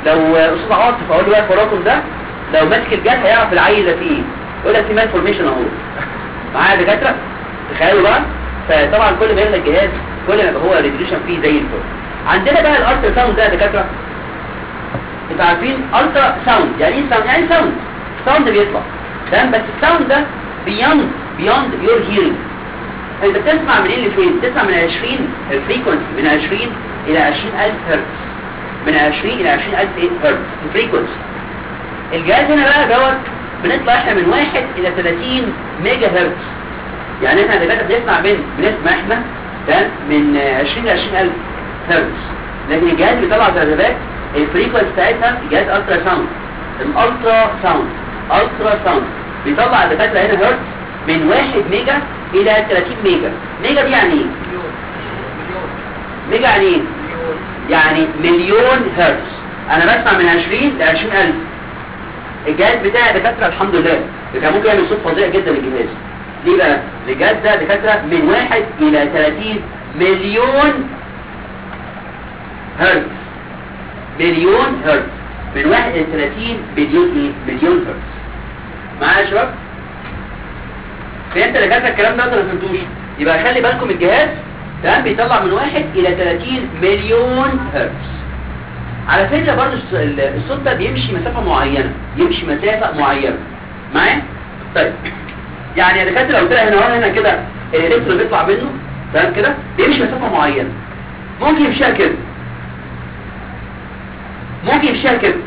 لو استاذ عاطف اقول له بقى التراكم ده لو ماسك الجهاز هيعرف العيل ده فيه ايه يقول لك في مالفورميشن اهو معايا دكاتره تخيلوا بقى فطبعا كل ما يغلى الجهاز كل ما يبقى هو ريزوليوشن فيه زي الفل عندنا بقى الالترا ساوند ده يا دكاتره انتوا عارفين الترا ساوند يعني ايه ساوند يعني ساوند ساوند بيطلع تمام بس الساوند ده بياند بياند يور هيرنج انت بتسمع من ايه لفين بتسمع من 20 الفريكونسي من 20 الى 20000 هرتز من 20 الى 20000 ايه هرتز الفريكونسي الجهاز هنا بقى دوت بنطلع احنا من 1 الى 30 ميجا هرتز يعني احنا دلوقتي بنسمع من بنسمع احنا ده من 20 ل 20000 هرتز لكن الجهاز بيطلع ذبذبات الفريكونسي بتاعتها جهاز الترا ساوند الالترا ساوند الترا ساوند بيطلع الدكاتره هنا هرتز من 1 ميجا الى 30 ميجا ميجا دي يعني ايه ميجا يعني ايه يعني مليون هرتز انا بسمع من 20 ل 20000 الجهاز بتاعي دكاتره الحمد لله ده كان ممكن يعمل صوت فظيع جدا الجهاز ليه بقى الجهاز ده دكاتره من 1 الى 30 مليون هرتز مليون هرتز من 1 الى 30 مليون ايه مليون هرتز معايا يا شباب فانت اللي كاتب الكلام ده انت ما فهمتوش يبقى خلي بالكم الجهاز تمام بيطلع من 1 الى 30 مليون هرتز على فكره برضه الصوت ده بيمشي مسافه معينه يمشي مسافه معينه معايا طيب يعني يا دكاتره لو طلع هنا وهنا هنا كده الالكترون بيطلع منه تمام كده بيمشي مسافه معينه ممكن يمشيها كده ممكن يمشيها كده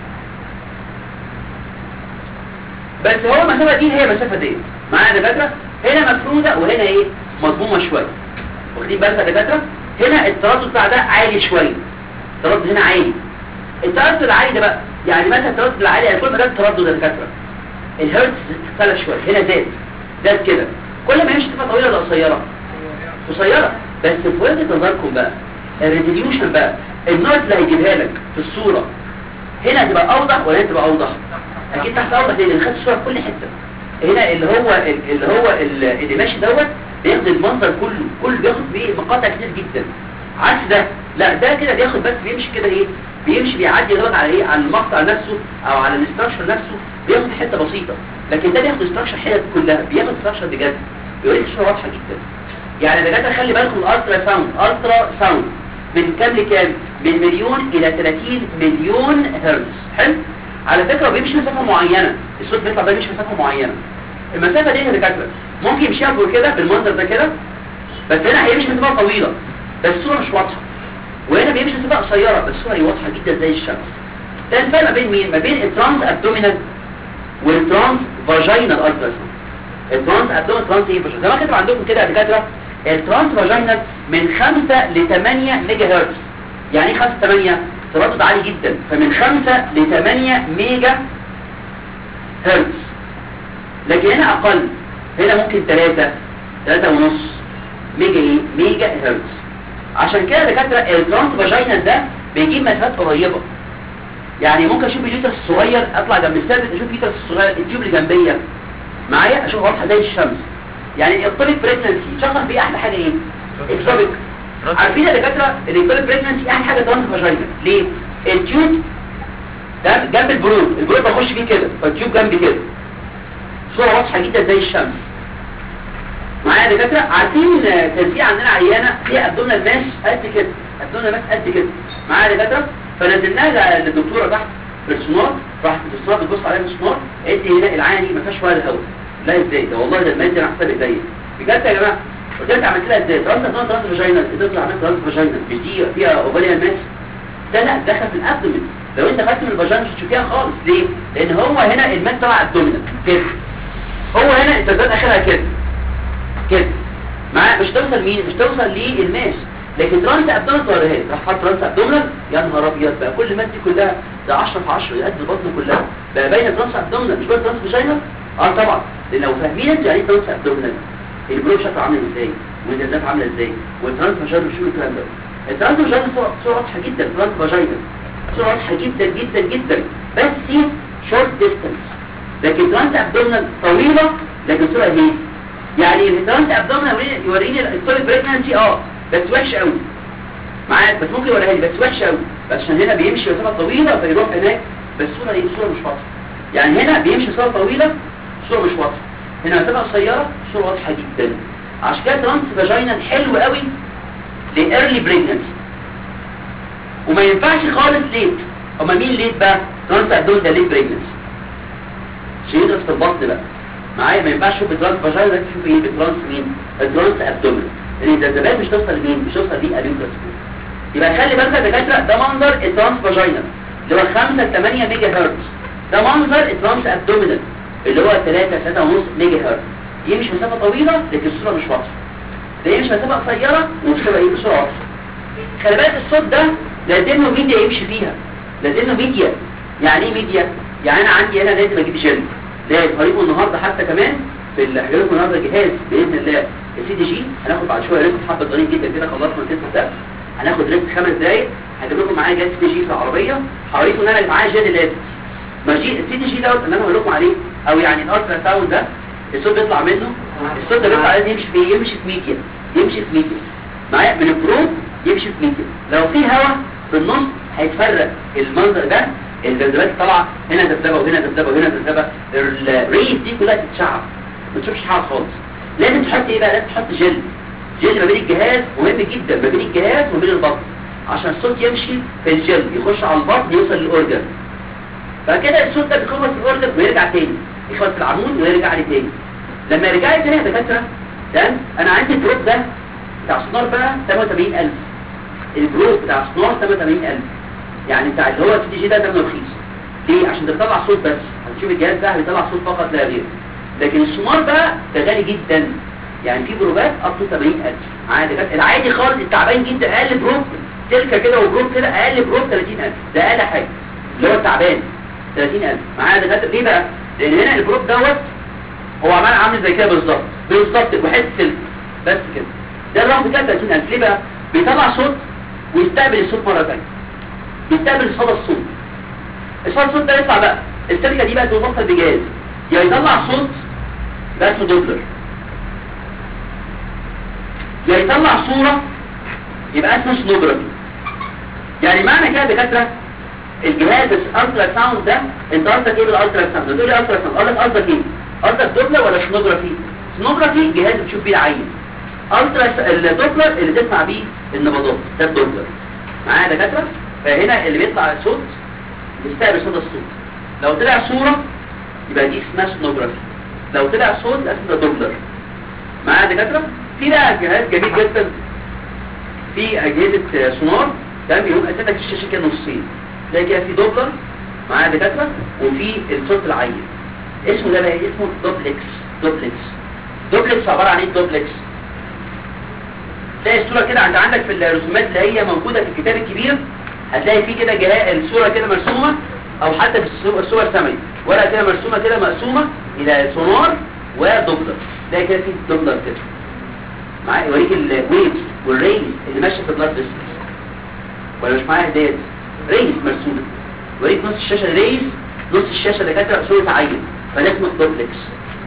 بس هو المسافه دي هي المسافه دي معايا يا دكاتره هنا مفروده وهنا ايه مضمومه شويه واخدين بالك يا دكاتره هنا التردد بتاع ده عالي شويه التردد هنا عالي التردد العالي ده بقى يعني مثلا التردد العالي يعني كل ما زاد التردد يا دكاتره الهرتز اختلف شويه هنا زاد زاد كده كل ما يمشي مسافه طويله ولا قصيره قصيره بس في وجهه نظركم بقى الريزوليوشن بقى النوت اللي هيجيبها لك في الصوره هنا هتبقى اوضح ولا هنا تبقى اوضح اكيد تحت اوضح لان خدت الصوره في كل حته هنا اللي هو اللي هو اللي ماشي دوت بياخد المنظر كله كله بياخد بيه مقاطع كتير جدا عكس ده لا ده كده بياخد بس بيمشي كده ايه بيمشي بيعدي دوت على ايه على المقطع نفسه او على الاستراكشر نفسه بياخد حته بسيطه لكن ده بياخد استراكشر حتت كلها بياخد استراكشر بجد بيوريك صوره واضحه جدا يعني ده خلي بالكم الالترا ساوند الترا ساوند من كام لكام من مليون الى 30 مليون هرتز حلو على فكره بيمشي مسافه معينه الصوت بيطلع ده بيمشي مسافه معينه المسافه دي يا دكاتره ممكن يمشيها فوق كده بالمنظر ده كده بس هنا هيمشي مسافه طويله بس الصوره مش واضحه وهنا بيمشي مسافه قصيره بس الصوره هي واضحه جدا زي الشمس ده الفرق ما بين مين ما بين الترانس ابدومينال والترانس فاجينال الترا الترانس ابدومينال ترانس ايه زي ما كتب عندكم كده يا دكاتره الترانس فاجينال من 5 ل 8 ميجا هرتز يعني ايه 5 8 تردد عالي جدا فمن 5 ل 8 ميجا هرتز لكن هنا اقل هنا ممكن 3 3 ونص ميجا ايه ميجا هرتز عشان كده دكاتره الترانس فاجينال ده بيجيب مسافات قريبه يعني ممكن اشوف اليوترس الصغير اطلع جنب الثابت اشوف اليوترس الصغير التيوب اللي جنبيه معايا اشوف واضحه زي الشمس يعني الاكتوبيك بريجنسي شخص بيه احلى حاجه ايه اكتوبيك عارفين يا دكاتره الاكتوبيك بريجنسي احلى حاجه ترانس فاجينال ليه التيوب ده جنب البرود البرود بخش فيه كده فالتيوب جنبي كده صوره واضحه جدا زي الشمس معايا يا دكاتره عارفين كان في عندنا عيانه فيها ابدومينال ماس قد كده ابدومينال ماس قد كده معايا يا دكاتره فنزلناها للدكتوره تحت بالسونار راحت الدكتوره بتبص عليها بالسونار قالت لي هنا العينه دي ما فيهاش ولا هواء لا ازاي ده والله ده الماس دي انا حساب ايديا بجد يا جماعه قلت لها عملت لها ازاي ترانس ترانس ترانس فاجينال تطلع عملت ترانس فاجينال مش دي فيها اوفاليان ماس ده لا دخل في الابدومين لو انت خدت من الفاجينا مش هتشوفيها خالص ليه لان هو هنا الماس طلع ابدومينال كده هو هنا التزاد اخرها كده كده معاه مش توصل مين مش توصل للماس لكن ترانس ابدومينال وريها راح حط ترانس ابدومينال يا نهار ابيض بقى كل مادة كلها ده 10 في 10 قد البطن كلها بقى باينه ترانس ابدومينال مش بقى ترانس فاجينا اه طبعا لان لو فاهمين انتوا يعني ايه ترانس ابدومينال البروب شكله عامل ازاي والنزلات عامله ازاي والترانس فاجينا مش الكلام ده الترانس فاجينا صوره واضحه جدا ترانس فاجينا صوره واضحه جدا جدا جدا بس شورت ديستانس لكن ترانس ابدومينال طويله لكن صوره هي يعني الترانس ابدومينال يوريني الستوري بريجنانسي اه بس وحش قوي معايا بس ممكن يوريها لي بس وحشه قوي بس عشان هنا بيمشي مسافه طويله فيروح هناك بس الصوره دي صوره مش واضحه يعني هنا بيمشي مسافه طويله صوره مش واضحه هنا مسافه قصيره صوره واضحه جدا عشان كده ترانس فاجينال حلو قوي لايرلي بريجننسي وما ينفعش خالص ليت اما مين ليت بقى ترانس ابدون ده ليت بريجننسي عشان يدرس في البطن بقى معايا ما ينفعش تشوف الترانس فاجينال ده تشوف ايه الترانس مين الترانس ابدومين لان الذبذبات مش توصل لمين مش توصل ليه اليوترس يبقى خلي بالك يا دكاتره ده منظر الترانس فاجينال اللي هو 5 ل 8 ميجا هرتز ده منظر الترانس ابدومينال اللي هو 3 3 ونص ميجا هرتز يمشي مسافه طويله لكن الصوره مش واضحه ده يمشي مسافه قصيره والصوره ايه بصوره واضحه خلي بالك الصوت ده لازم له ميديا يمشي فيها لازم له ميديا يعني ايه ميديا يعني انا عندي هنا لازم اجيب جل لازم هوريكم النهارده حتى كمان في اللي هجيب لكم النهارده جهاز باذن الله السي دي جي هناخد بعد شويه ريست حبه ضريب جدا كده خلصنا التست ده هناخد ريست خمس دقايق هجيب لكم معايا جهاز سي دي جي في العربيه هوريكم ان انا معايا جل لازم ماشي السي دي جي دوت اللي انا هقول لكم عليه او يعني الالترا ساوند ده الصوت بيطلع منه الصوت ده بيطلع لازم يمشي في يمشي في ميديا يمشي في ميديا معايا من البروب يمشي في ميديا لو في هواء في النص هيتفرق المنظر ده الذبذبات طالعه هنا ذبذبه وهنا ذبذبه وهنا ذبذبه الريز دي كلها تتشعب ما تشوفش حاجه خالص لازم تحط ايه بقى لازم تحط جل جل ما بين الجهاز مهم جدا ما بين الجهاز وما بين البطن عشان الصوت يمشي في الجل يخش على البطن يوصل للاورجن فكده الصوت ده بيخبط في الاورجن ويرجع تاني يخبط في العمود ويرجع لي تاني لما يرجع لي تاني يا دكاتره تمام انا عندي الدروب ده بتاع سونار بقى 88000 الجروب بتاع سونار 88000 يعني بتاع اللي هو السي دي جي ده دمه رخيص ليه عشان ده بيطلع صوت بس هتشوف الجهاز ده بيطلع صوت فقط لا غير لكن السونار بقى ده غالي جدا يعني في جروبات اب تو 70000 عادي بس العادي خالص التعبان جدا اقل جروب تلكه كده وجروب كده اقل جروب 30000 ده اقل حاجه اللي هو التعبان 30000 معايا دكاتره ليه بقى لان هنا الجروب دوت هو عمال عامل زي كده بالظبط بالظبط وحته سلك بس كده ده الرقم بتاع 30000 ليه بقى بيطلع صوت ويستقبل الصوت مره ثانيه بيستقبل صدى الصوت صدى الصوت ده يطلع بقى السلكه دي بقى توصل بجهاز يا يطلع صوت ده اسمه دوبلر يا يطلع صورة يبقى اسمه سنوجرافي يعني معنى كده دكاتره الجهاز الالترا ساوند ده انت قصدك ايه بالالترا ساوند تقول لي الترا ساوند اقول لك قصدك ايه قصدك دوبلر ولا سنوجرافي سنوجرافي جهاز بتشوف بيه العين الترا الدوبلر اللي تسمع بيه النبضات ده الدوبلر معايا يا دكاتره فهنا اللي بيطلع الصوت بيستقبل صوت الصوت لو طلع صورة يبقى دي اسمها سنوجرافي لو طلع صوت يبقى اسمه دوبلر معايا يا دكاتره في بقى جهاز جميل جدا في اجهزه سونار تمام يقوم قاسم لك الشاشه كده نصين تلاقي كده في دوبلر معايا يا دكاتره وفي الصوت العين اسمه ده بقى إيه؟ اسمه دوبلكس دوبلكس دوبلكس عباره عن ايه دوبلكس تلاقي الصوره كده انت عندك في الرسومات اللي هي موجوده في الكتاب الكبير هتلاقي في كده جهاز الصوره كده مرسومه او حتى في الصور الصور سمري ورقه كده مرسومه كده مقسومه الى سونار ودوبلر تلاقي كده في دوبلر كده معايا يوريك الويفز والريز اللي ماشيه في البلاد فيسلز ولا مش معايا هدايات ريز مرسومه يوريك نص الشاشه ريز نص الشاشه اللي كانت صوره عين فده اسمه دوبلكس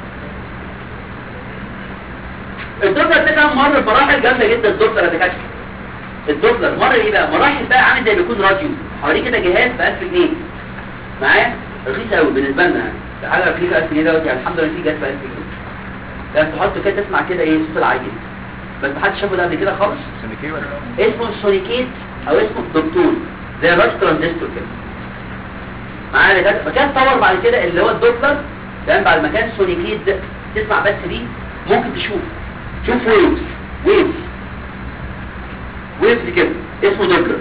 الدوبلر ده كان مر بمراحل جامده جدا الدوبلر يا دكاتره الدوبلر مر ايه بقى مراحل بقى عامل زي ما يكون راديو حواليه كده جهاز ب 1000 جنيه معايا رخيص قوي بالنسبه لنا يعني حاجه رخيصه 1000 جنيه دوت يعني الحمد لله في جهاز ب 1000 جنيه ده تحطه كده تسمع كده ايه صوت العين بس محدش شافه ده قبل كده خالص سونيكي ولا اسمه سونيكيت او اسمه الدكتور زي الراس ترانزستور كده معايا كده فكان طور بعد كده اللي هو الدوبلر تمام بعد ما كان سونيكيت ده تسمع بس دي ممكن تشوف شوف ويفز ويفز ويفز كده اسمه دوبلر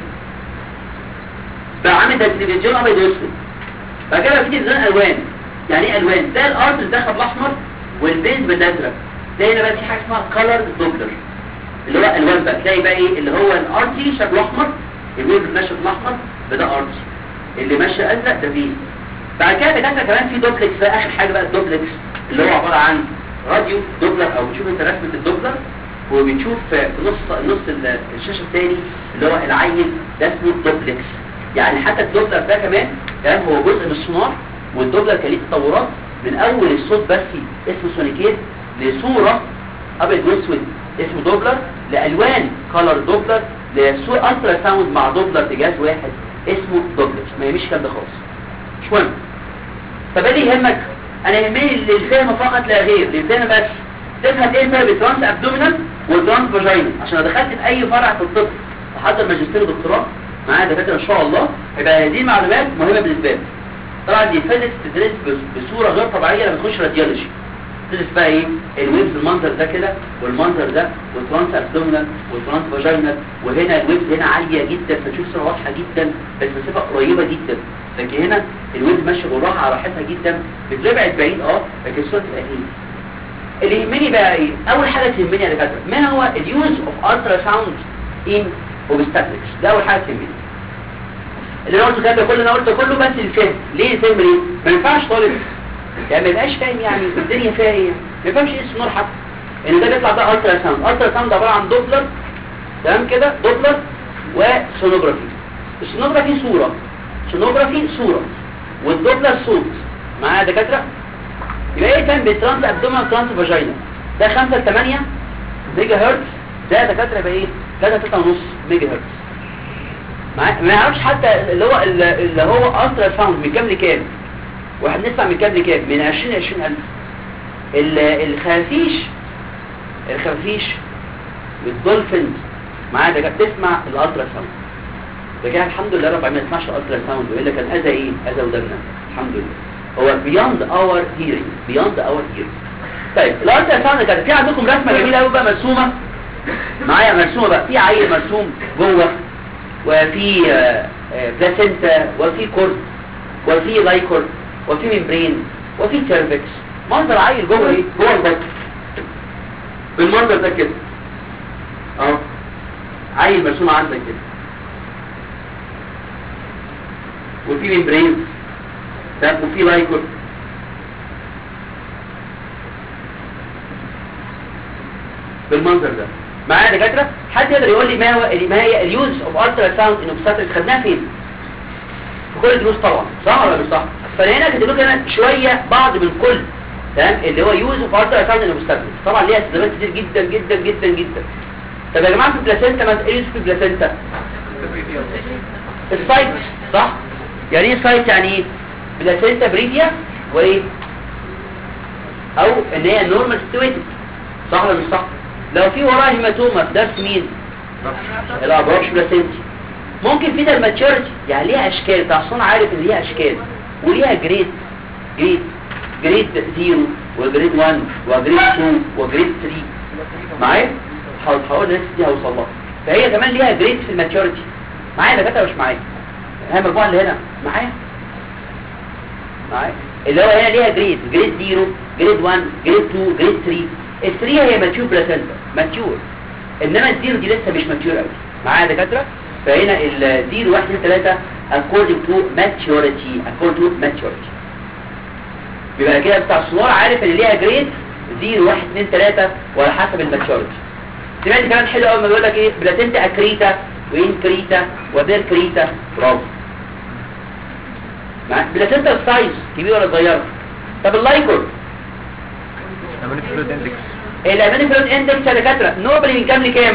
بقى عامل ده التلفزيون ابيض واسود بعد كده في تلفزيون الوان يعني ايه الوان ده الارض الدخل الاحمر والبيز بالازرق تلاقي هنا بقى في حاجه اسمها كلر دوبلر اللي هو الوان بقى تلاقي بقى ايه اللي هو الارتي شكله احمر الويف اللي ماشي بالاحمر ده ارتي اللي ماشي ازرق ده بيز بعد كده دكاتره كمان في دوبلكس بقى اخر حاجه بقى الدوبلكس اللي هو عباره عن راديو دوبلر او بتشوف انت رسمه الدوبلر وبتشوف في نص نص ال- الشاشه الثاني اللي هو العين ده اسمه دوبلكس يعني حتى الدوبلر ده كمان تمام هو جزء من السونار والدوبلر كان ليه تطورات من اول الصوت بس اسمه سونيكيت لصوره ابيض واسود اسمه دوبلر لالوان كولر دوبلر لسوء الترا ساوند مع دوبلر بجهاز واحد اسمه دوبلر ما يهمش الكلام ده خالص مش مهم طب ايه اللي يهمك انا يهمني اللي الفهم فقط لا غير اللي الفهم بس تفهم ايه الفرق بين الترانس ابدومينال والترانس فاجينال عشان لو دخلت في اي فرع في الطب وحضر ماجستير ودكتوراه معايا دكاتره ان شاء الله يبقى هذه المعلومات مهمه بالنسبه لك طبعا دي فيزيكس تدرس بس- بصوره غير طبيعيه لما تخش راديولوجي تدرس بقى ايه الويبز المنظر ده كده والمنظر ده والترانس ابدومينال والترانس فاجينال وهنا الويبز هنا عاليه جدا فتشوف صوره واضحه جدا بس مسافه قريبه جدا لكن هنا الويبز ماشيه بالراحه على راحتها جدا بتبعد بعيد اه لكن الصوره تبقى هنا اللي يهمني بقى ايه اول حاجه تهمني يا دكاتره ما هو اليوز اوف الترا ساوند ان اوبستاتريكس ده اول حاجه تهمني اللي انا قلته كده كل اللي انا قلته كله بس الفهم ليه الفهم ليه ما ينفعش طالب يعني ما يبقاش فاهم يعني الدنيا فيها ايه ما يفهمش ايه السونار حتى ان ده بيطلع ده الترا ساوند الترا ساوند عباره عن دوبلر تمام كده دوبلر وسونوجرافي السونوجرافي صوره سونوجرافي صوره والدوبلر صوت معايا يا دكاتره يبقى ايه كان بالترانس ابدومينال ترانس فاجينا ده 5 ل 8 ميجا هرتز ده دكاتره يبقى ايه 3 3 ونص ميجا هرتز مع- ما يعرفش حتى اللي هو اللي هو الترا ساوند من كام لكام واحد بنسمع من كام لكام من 20 ل 20000 ال- الخفيش الخفيش والدولفين معايا ده كانت تسمع الالترا ساوند ده كده الحمد لله رب العالمين ما يسمعش الالترا ساوند ويقول لك الاذى ايه اذى ودمنا الحمد لله هو beyond our hearing beyond our hearing طيب الالترا ساوند كانت في عندكم رسمه جميله قوي بقى مرسومه معايا مرسومه بقى في عيل مرسوم جوه وفي آه، آه، بلاسينتا وفي كورد وفي لايكور وفي ممبرين وفي سيرفكس منظر عيل جوه ايه جوه البطن بالمنظر ده كده اهو عيل مرسوم عندك كده وفي ممبرين ده وفي لايكور بالمنظر ده معايا يا دكاتره حد يقدر يقول لي ما هو ما هي اليوز اوف الترا ساوند ان اوبستاتريك خدناها فين في كل الدروس طبعا صح ولا مش صح فانا هنا كاتب لكم هنا شويه بعض من كل تمام اللي هو يوز اوف الترا ساوند ان اوبستاتريك طبعا ليها استخدامات كتير جدا جدا جدا جدا طب يا جماعه في البلاسينتا مثلا ايه في البلاسينتا السايت صح يعني ايه سايت يعني ايه بلاسينتا بريديا وايه او ان هي نورمال سيتويتد صح ولا مش صح لو في وراها هيماتوما في درس مين الابراج بلاسينتي ممكن في ده الماتشورتي يعني ليها اشكال انت اصلا عارف ان ليها اشكال وليها جريد جريد جريد 0 وجريد 1 وجريد 2 وجريد 3 معايا هحاول هقول الناس دي هوصل لها فهي كمان ليها جريد في الماتشورتي معايا دكاتره مش معايا هي المجموعه اللي هنا معايا معايا اللي هو هنا ليها جريد جريد 0 جريد 1 جريد 2 جريد 3 ال 3 هي ماتيور بلاسنتا ماتيور انما الزيرو دي لسه مش ماتيور قوي معايا يا دكاتره فهنا الزيرو 1 2 3 according to maturity according to maturity يبقى كده بتاع الصور عارف ان ليها جريد 0 1 2 3 وعلى حسب الماتيوريتي سمعت كلام حلو قوي ما بيقول لك ايه بلاسنتا اكريتا وانكريتا وبيركريتا برافو مع بلاسنتا السايز كبير ولا صغير طب اللايكور عملت فلويد اندكس الاماني فلويد اندكس يا دكاتره نورمالي من كام لكام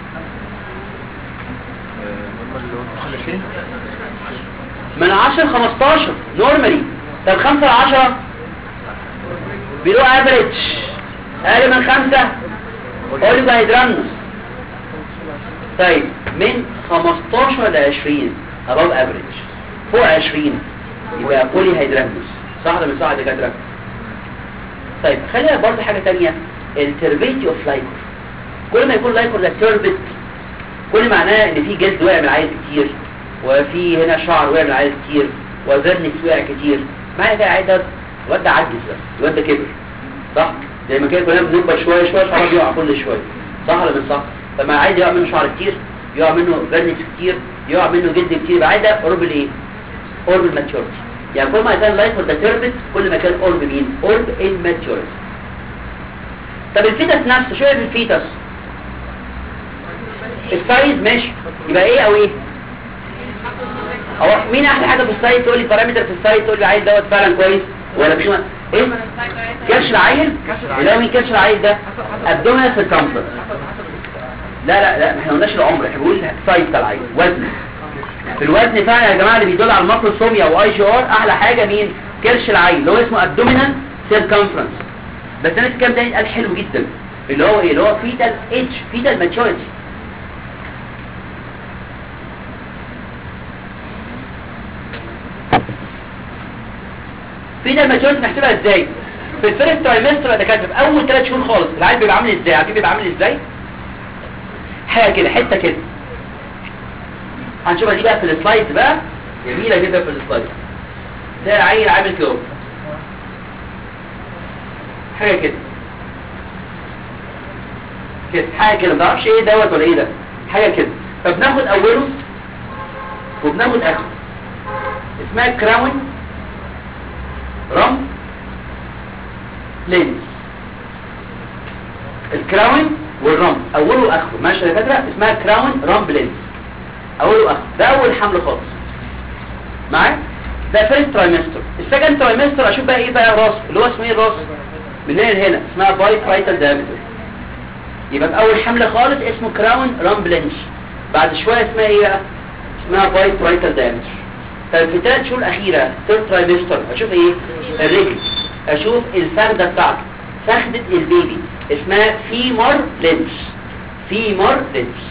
من 10 ل 15 نورمالي طب 5 ل 10 بيلو افريج اقل من 5 اوليجو هيدرانوس طيب من 15 ل 20 above average فوق 20 يبقى بولي هيدرانوس صح ولا مش صح يا دكاتره طيب خلينا برضه حاجه ثانيه التربيتي اوف لايكور كل ما يكون لايكور ده تربت كل معناه ان في جلد وقع من العيل كتير وفي هنا شعر وقع من العيل كتير وفيرنكس وقع كتير معنى كده العيل ده الواد ده عجز بس الواد ده كبر صح زي ما كده كلنا بنكبر شويه شويه شعره بيقع كل شويه صح ولا مش صح فما عايز يقع منه شعر كتير يقع منه فيرنكس كتير يقع منه جلد كتير يبقى عايز ده قرب الايه قرب الماتشورتي يعني كل ما كان لايكور ده تربت كل ما كان قرب مين قرب الماتشورتي طب الفيتس نفسه شويه في الفيتس السايز ماشي يبقى ايه او ايه هو مين احلى حاجه في السايز تقول لي بارامتر في السايز تقول لي عايز دوت فعلا كويس ولا مش م- ايه كرش العيل اللي هو مين كرش العيل ده ابدومينال سيركمفرنس لا لا لا ما احنا قلناش العمر احنا بنقول سايز بتاع العين وزن في الوزن فعلا يا جماعه اللي بيدل على الماكروسوميا واي جي ار احلى حاجه مين كرش العين اللي هو اسمه ابدومينال سيركمفرنس بس انا الكلام ده قال حلو جدا اللي هو ايه اللي هو فيتال ايدج فيتال ماتشوريتي فيتال ماتشوريتي نحسبها ازاي في الفيرست ترايمستر يا دكاتره في اول ثلاث شهور خالص العيل بيبقى عامل ازاي عارفين بيبقى عامل ازاي حاجه كده حته كده هنشوفها دي بقى في السلايد بقى جميله جدا في السلايد ده عيل عامل كده حاجه كده كده حاجه كده ما تعرفش ايه دوت ولا ايه ده حاجه كده فبناخد اوله وبناخد اخره اسمها كراون رم لينز الكراون والرم اوله واخره ماشي يا دكاتره اسمها كراون رامب لينز اوله واخره ده اول حمل خالص معايا ده فيرست ترايمستر السكند ترايمستر اشوف بقى ايه بقى راس اللي هو اسمه ايه الراس من هنا لهنا اسمها باي برايتال دايمتر يبقى في اول حمل خالص اسمه كراون رامب لينز بعد شويه اسمها ايه بقى اسمها باي برايتال دايمتر طيب في الثلاث شهور الاخيره ثيرد ترايمستر اشوف ايه الرجل اشوف الفخده بتاعته فخده البيبي اسمها فيمر لينس فيمر لينس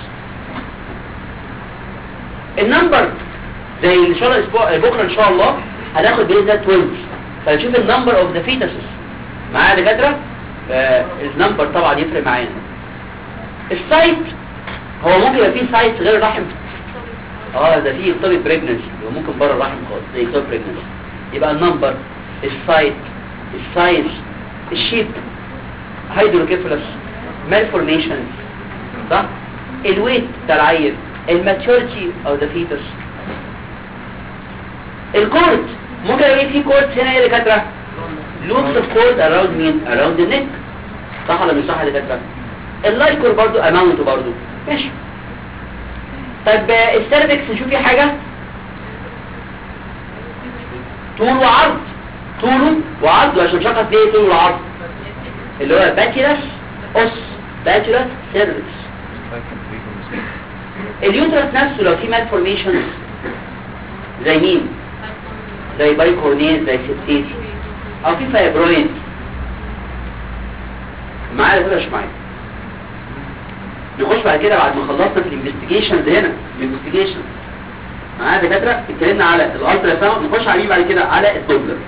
النمبر زي ان شاء الله الاسبوع بكره ان شاء الله هناخد باذن الله توينز فنشوف النمبر اوف ذا فيتسز معايا يا دكاتره النمبر طبعا يفرق معانا السايت هو ممكن يبقى فيه سايت غير الرحم اه ده فيه اكتوبي بريجننسي وممكن بره الرحم خالص زي اكتوبي بريجننسي يبقى النمبر السايت السايز الشيب هيدروكيفالس مالفورميشن صح الويت بتاع العيل الماتيوريتي او ذا فيتس الكورد ممكن الاقي في كورد هنا ايه اللي كاتره لوبس اوف كورد اراوند مين اراوند النك صح ولا مش صح اللي كاتره اللايكور برضو اماونت برضو ماشي طب السيرفكس نشوف فيه حاجه طول وعرض طوله وعرضه عشان شخص ليه طول وعرض اللي هو باتيرس اوس باتيرس سيرفكس اليوترس نفسه لو في مالفورميشنز زي مين زي بايكورنيز زي سيبتيت او في فايبرويد معايا ولا مش معايا نخش بعد كده بعد ما خلصنا في الانفستيجيشنز هنا الانفستيجيشن معايا دكاتره اتكلمنا على الالترا ساوند نخش على مين بعد كده على الدوبلر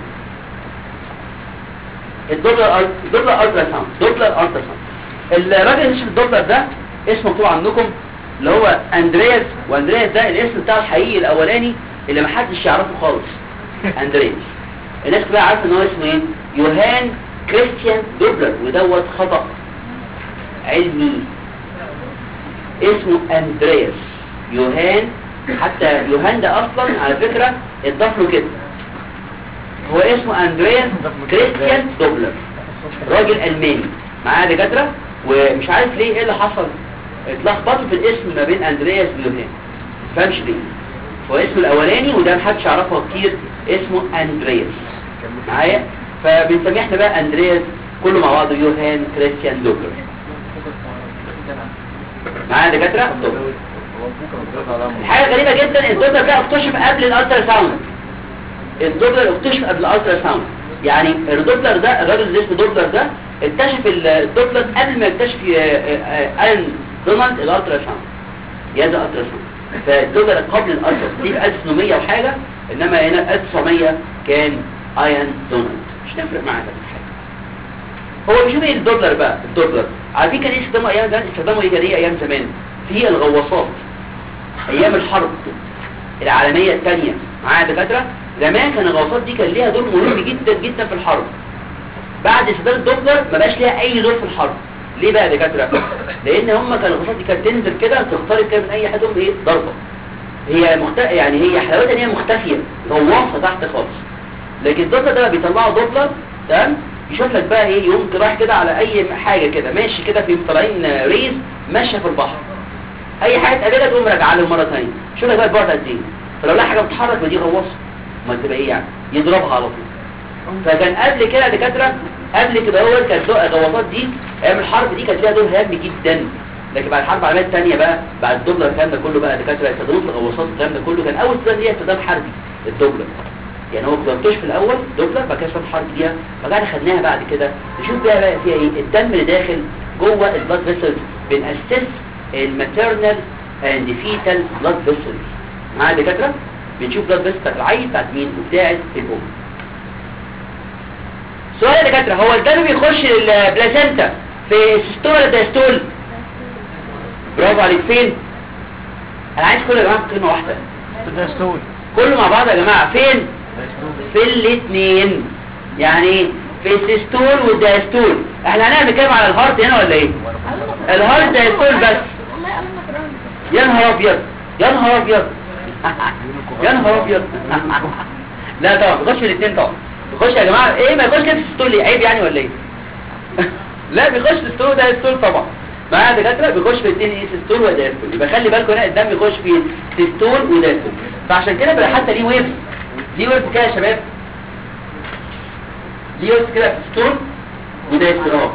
الدوبلر الدوبلر الترا ساوند دوبلر الترا ساوند الراجل اللي اسمه الدوبلر ده اسمه مكتوب عندكم اللي هو اندرياس واندرياس ده الاسم بتاعه الحقيقي الاولاني اللي محدش يعرفه خالص اندرياس الناس كلها عارفه ان هو اسمه ايه يوهان كريستيان دوبلر ودوت خطأ علمي اسمه اندرياس يوهان حتى يوهان ده اصلا على فكرة اتضاف له كده هو اسمه اندرياس كريستيان دوبلر راجل الماني معاه دكاتره ومش عارف ليه ايه اللي حصل اتلخبطوا في الاسم ما بين اندرياس ويوهان فهمش ليه هو اسمه الاولاني وده محدش يعرفه كتير اسمه اندرياس معايا فبنسميه احنا بقى اندرياس كله مع بعضه يوهان كريستيان دوبلر معايا دكاتره دوبلر الحاجه غريبه جدا الدوبلر ده اكتشف قبل الالترا ساوند الدوبلر اكتشف قبل الالترا ساوند يعني الدوبلر ده الراجل اللي اسمه دوبلر ده اكتشف الدوبلر قبل ما يكتشف ان دونالد الالترا ساوند جهاز الالترا ساوند فالدوبلر قبل الالترا دي في 1800 وحاجه انما هنا 1900 كان ايان دونالد مش تفرق معاك في حاجه هو بيشوف ايه الدوبلر بقى الدوبلر عارفين كان ايه استخدامه ايام زمان استخدامه ايه كان ايه ايام زمان في الغواصات ايام الحرب العالميه الثانيه معايا دكاتره زمان كان الغواصات دي كان ليها دور مهم جدا جدا في الحرب بعد استخدام الدوبلر ما بقاش ليها اي دور في الحرب ليه بقى يا دكاتره لان هم كان الغواصات دي كانت تنزل كده تخترق كده من اي حد ايه ضربه هي مخت... يعني هي حلاوتها ان هي مختفيه غواصه تحت خالص لكن الدوبلر ده بيطلعوا دوبلر تمام يشوف لك بقى ايه يوم رايح كده على اي حاجه كده ماشي كده في طالعين ريز ماشيه في البحر اي حاجه تقابلها تقوم راجعه له مره ثانيه شوف لك بقى البعد قد ايه فلو لها حاجه بتتحرك ما دي غواصه ما تبقى ايه يعني يضربها على طول فكان قبل كده دكاتره قبل كده هو كانت غواصات دي ايام الحرب دي كانت ليها دور هام جدا لكن بعد الحرب العالميه الثانيه بقى بعد الدوبلر الكلام ده كله بقى دكاتره يستخدموه في الغواصات الكلام ده كله كان اول استخدام ليها استخدام حربي الدوبلر يعني هو كلارتوش في الاول دوبلر بعد كده استخدام حربي ليها بعد خدناها بعد كده نشوف بقى بقى فيها ايه الدم اللي داخل جوه البلاد فيسلز بنأسس الماتيرنال اند فيتال بلاد فيسلز معايا يا دكاتره بنشوف بلاد فيسلز بتاعت العيل بتاعت مين وبتاعت الام سؤال يا دكاتره هو الدم بيخش البلاسنتا في سيستول ولا دايستول برافو عليك فين انا عايز كل يا جماعه كلمه واحده دايستول كله مع بعض يا جماعه فين دايستول في الاثنين يعني في السيستول والدايستول احنا هنعمل كلام على الهارت هنا ولا ايه الهارت دايستول بس والله اول ما كرهت يا نهار ابيض يا نهار ابيض يا نهار ابيض لا طبعا بيخش في الاثنين طبعا بيخش يا جماعه ايه ما يخش كده في السيستول ليه عيب يعني ولا ايه لا بيخش في السيستول ده السيستول طبعا معايا دكاتره بيخش في الاثنين ايه سيستول ودايستول يبقى خلي بالكم هنا الدم بيخش في سيستول ودايستول فعشان كده بقى حتى ليه ويفز ليه ويفز كده يا شباب ليه ويفز كده في السيستول ودايستول اهو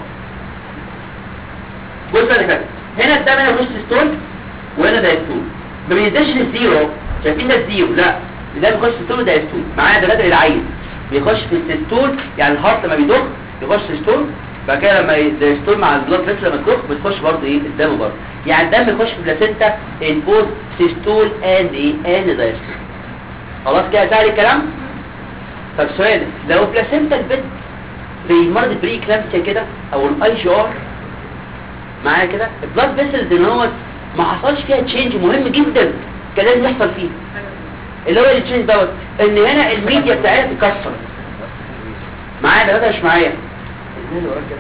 بص يا دكاتره هنا الدم هنا بيخش سيستول وهنا دايستول ما بينزلش للزيرو شايفين ده الزيرو لا ده بيخش سيستول ودايستول معايا دكاتره العين بيخش في السيستول يعني الهارت لما بيضخ يخش سيستول بعد كده لما الدايستول مع البلاد فيسل لما تضخ بتخش برضه ايه الدم برضه يعني الدم بيخش في البلاسينتا ان بوث سيستول اند ايه اند دايستول خلاص كده سهل الكلام طب سؤال لو بلاسينتا البنت زي مرض البري كلامسيا كده او الاي جي ار معايا كده البلاد فيسلز ان هو ما حصلش فيها تشينج مهم جدا كان لازم يحصل فيه اللي هو التشينج دوت ان هنا الميديا بتاعتها تتكسر معايا ده مش معايا ازاي اللي وراك كده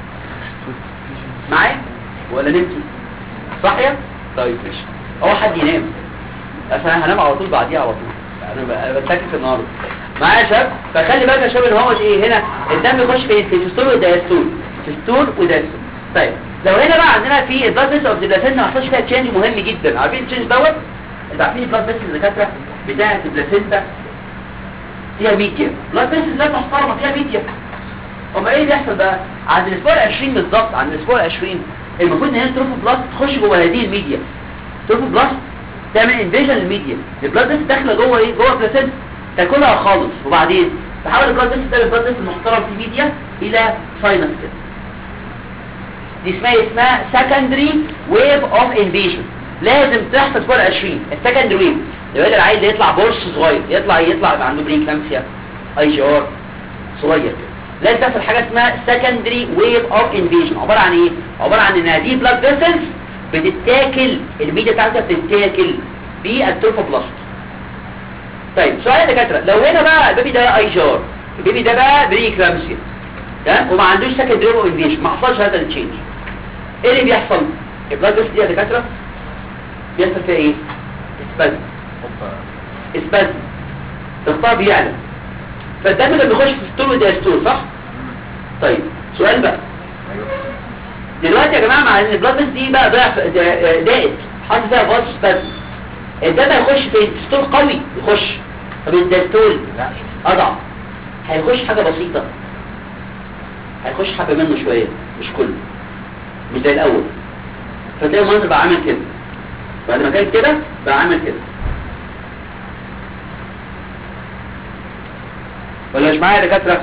معايا ولا نمتي صاحيه طيب ماشي هو حد ينام اصل انا هنام على طول بعديها على طول انا ب- انا بتكلم النهارده معايا يا شباب فخلي بالك يا شباب ان هو ايه هنا الدم يخش فين في الستول والدايستول الستول والدايستول طيب لو هنا بقى عندنا في البلاد فيسل اوف ذا ما حصلش فيها تشينج مهم جدا عارفين التشينج دوت انتوا عارفين البلاد فيسل الدكاتره بتاعه البلاسينتا فيها ميديا بلاد فيسل لا محترمه فيها ميديا اما ايه اللي يحصل بقى عند الاسبوع ال20 بالظبط عند الاسبوع ال20 المفروض ان هي تروفو بلاست تخش جوه هذه الميديا تروفو بلاست تعمل انفيجن للميديا البلاد فيسل داخله جوه ايه جوه البلاسينتا تاكلها خالص وبعدين تحول البلاد فيسل ده البلاد فيسل المحترم في ميديا الى ساينس كده دي اسمها اسمها secondary wave of invasion لازم تحصل فوق ال 20 السكندري ويف الواد العيل ده يطلع بورش صغير يطلع يطلع يبقى عنده بريكلامسيا اي جي ار صغير كده لازم تحصل حاجه اسمها secondary wave of invasion عباره عن ايه عباره عن ان هذه بلاد فيسلز بتتاكل الميديا بتاعتها بتتاكل بالتروفوبلاست طيب سؤال يا دكاتره لو هنا بقى البيبي ده اي جي ار البيبي ده بقى بريكلامسيا تمام وما عندوش secondary wave of invasion ما حصلش هذا التشينج ايه اللي بيحصل البلاد فيسل دي يا دكاتره بيحصل فيها ايه اسبازم اسبازم ضغطها بيعلى فالدم ده بيخش في ستول ودايستول صح طيب سؤال بقى دلوقتي يا جماعه مع ان البلاد فيسل دي بقى ضعف دا- دائت حاطط فيها فاز سبازم الدم هيخش في ستول قوي يخش طب الدايستول لا اضعف هيخش حاجه بسيطه هيخش حبه منه شويه مش كله مش زي الاول فتلاقي المنظر بقى عامل كده بعد ما كان كده بقى عامل كده ولا مش معايا يا دكاتره